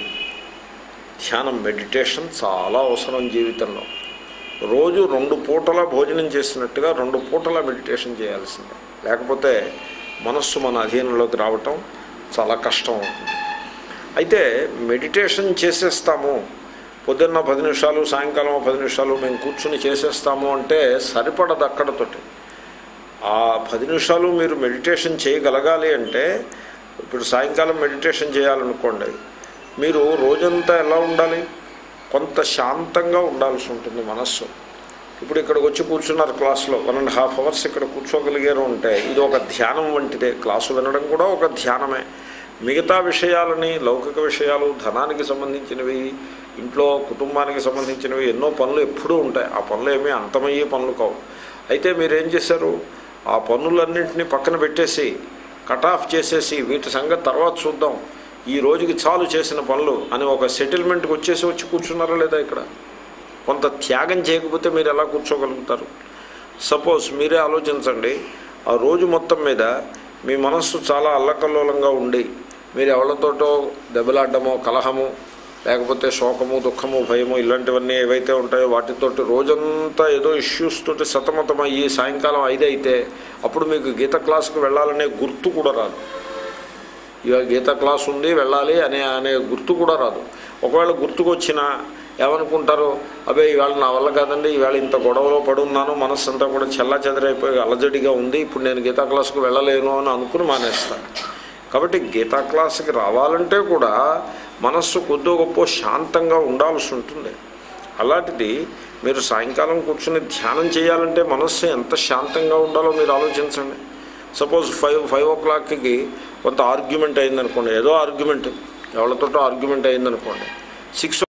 ధ్యానం మెడిటేషన్ చాలా అవసరం జీవితంలో రోజు రెండు పూటల భోజనం చేసినట్టుగా రెండు పూటల మెడిటేషన్ చేయాల్సిందే లేకపోతే మనస్సు మన అధీనంలోకి రావటం చాలా కష్టం అవుతుంది అయితే మెడిటేషన్ చేసేస్తాము పొద్దున్న పది నిమిషాలు సాయంకాలం పది నిమిషాలు మేము కూర్చుని చేసేస్తాము అంటే సరిపడదు అక్కడతోటి ఆ పది నిమిషాలు మీరు మెడిటేషన్ చేయగలగాలి అంటే ఇప్పుడు సాయంకాలం మెడిటేషన్ చేయాలనుకోండి మీరు రోజంతా ఎలా ఉండాలి కొంత శాంతంగా ఉండాల్సి ఉంటుంది మనస్సు ఇప్పుడు ఇక్కడికి వచ్చి కూర్చున్నారు క్లాస్లో వన్ అండ్ హాఫ్ అవర్స్ ఇక్కడ కూర్చోగలిగారు అంటే ఇది ఒక ధ్యానం వంటిదే క్లాసు వినడం కూడా ఒక ధ్యానమే మిగతా విషయాలని లౌకిక విషయాలు ధనానికి సంబంధించినవి ఇంట్లో కుటుంబానికి సంబంధించినవి ఎన్నో పనులు ఎప్పుడూ ఉంటాయి ఆ పనులు ఏమీ అంతమయ్యే పనులు కావు అయితే మీరేం చేశారు ఆ పనులన్నింటినీ పక్కన పెట్టేసి కట్ ఆఫ్ చేసేసి వీటి సంగతి తర్వాత చూద్దాం ఈ రోజుకి చాలు చేసిన పనులు అని ఒక సెటిల్మెంట్కి వచ్చేసి వచ్చి కూర్చున్నారా లేదా ఇక్కడ కొంత త్యాగం చేయకపోతే మీరు ఎలా కూర్చోగలుగుతారు సపోజ్ మీరే ఆలోచించండి ఆ రోజు మొత్తం మీద మీ మనస్సు చాలా అల్లకల్లోలంగా ఉండి మీరు ఎవరితోటో దెబ్బలాడడమో కలహము లేకపోతే శోకము దుఃఖము భయము ఇలాంటివన్నీ ఏవైతే ఉంటాయో వాటితోటి రోజంతా ఏదో ఇష్యూస్ తోటి సతమతం అయ్యి సాయంకాలం ఐదు అయితే అప్పుడు మీకు గీత క్లాసుకు వెళ్ళాలనే గుర్తు కూడా రాదు ఇవాళ గీత క్లాస్ ఉంది వెళ్ళాలి అనే అనే గుర్తు కూడా రాదు ఒకవేళ గుర్తుకొచ్చినా ఏమనుకుంటారు అబ్బే ఇవాళ నా వల్ల కాదండి ఈవేళ ఇంత గొడవలో పడున్నాను మనస్సు అంతా కూడా చెల్లా చెదరైపోయి అలజడిగా ఉంది ఇప్పుడు నేను గీతా క్లాసుకు వెళ్ళలేను అని అనుకుని మానేస్తాను కాబట్టి గీతా క్లాసుకి రావాలంటే కూడా మనస్సు కొద్దో గొప్ప శాంతంగా ఉండాల్సి ఉంటుంది అలాంటిది మీరు సాయంకాలం కూర్చుని ధ్యానం చేయాలంటే మనస్సు ఎంత శాంతంగా ఉండాలో మీరు ఆలోచించండి సపోజ్ ఫైవ్ ఫైవ్ ఓ క్లాక్కి కొంత ఆర్గ్యుమెంట్ అయిందనుకోండి ఏదో ఆర్గ్యుమెంట్ ఎవరితోటో ఆర్గ్యుమెంట్ అయిందనుకోండి సిక్స్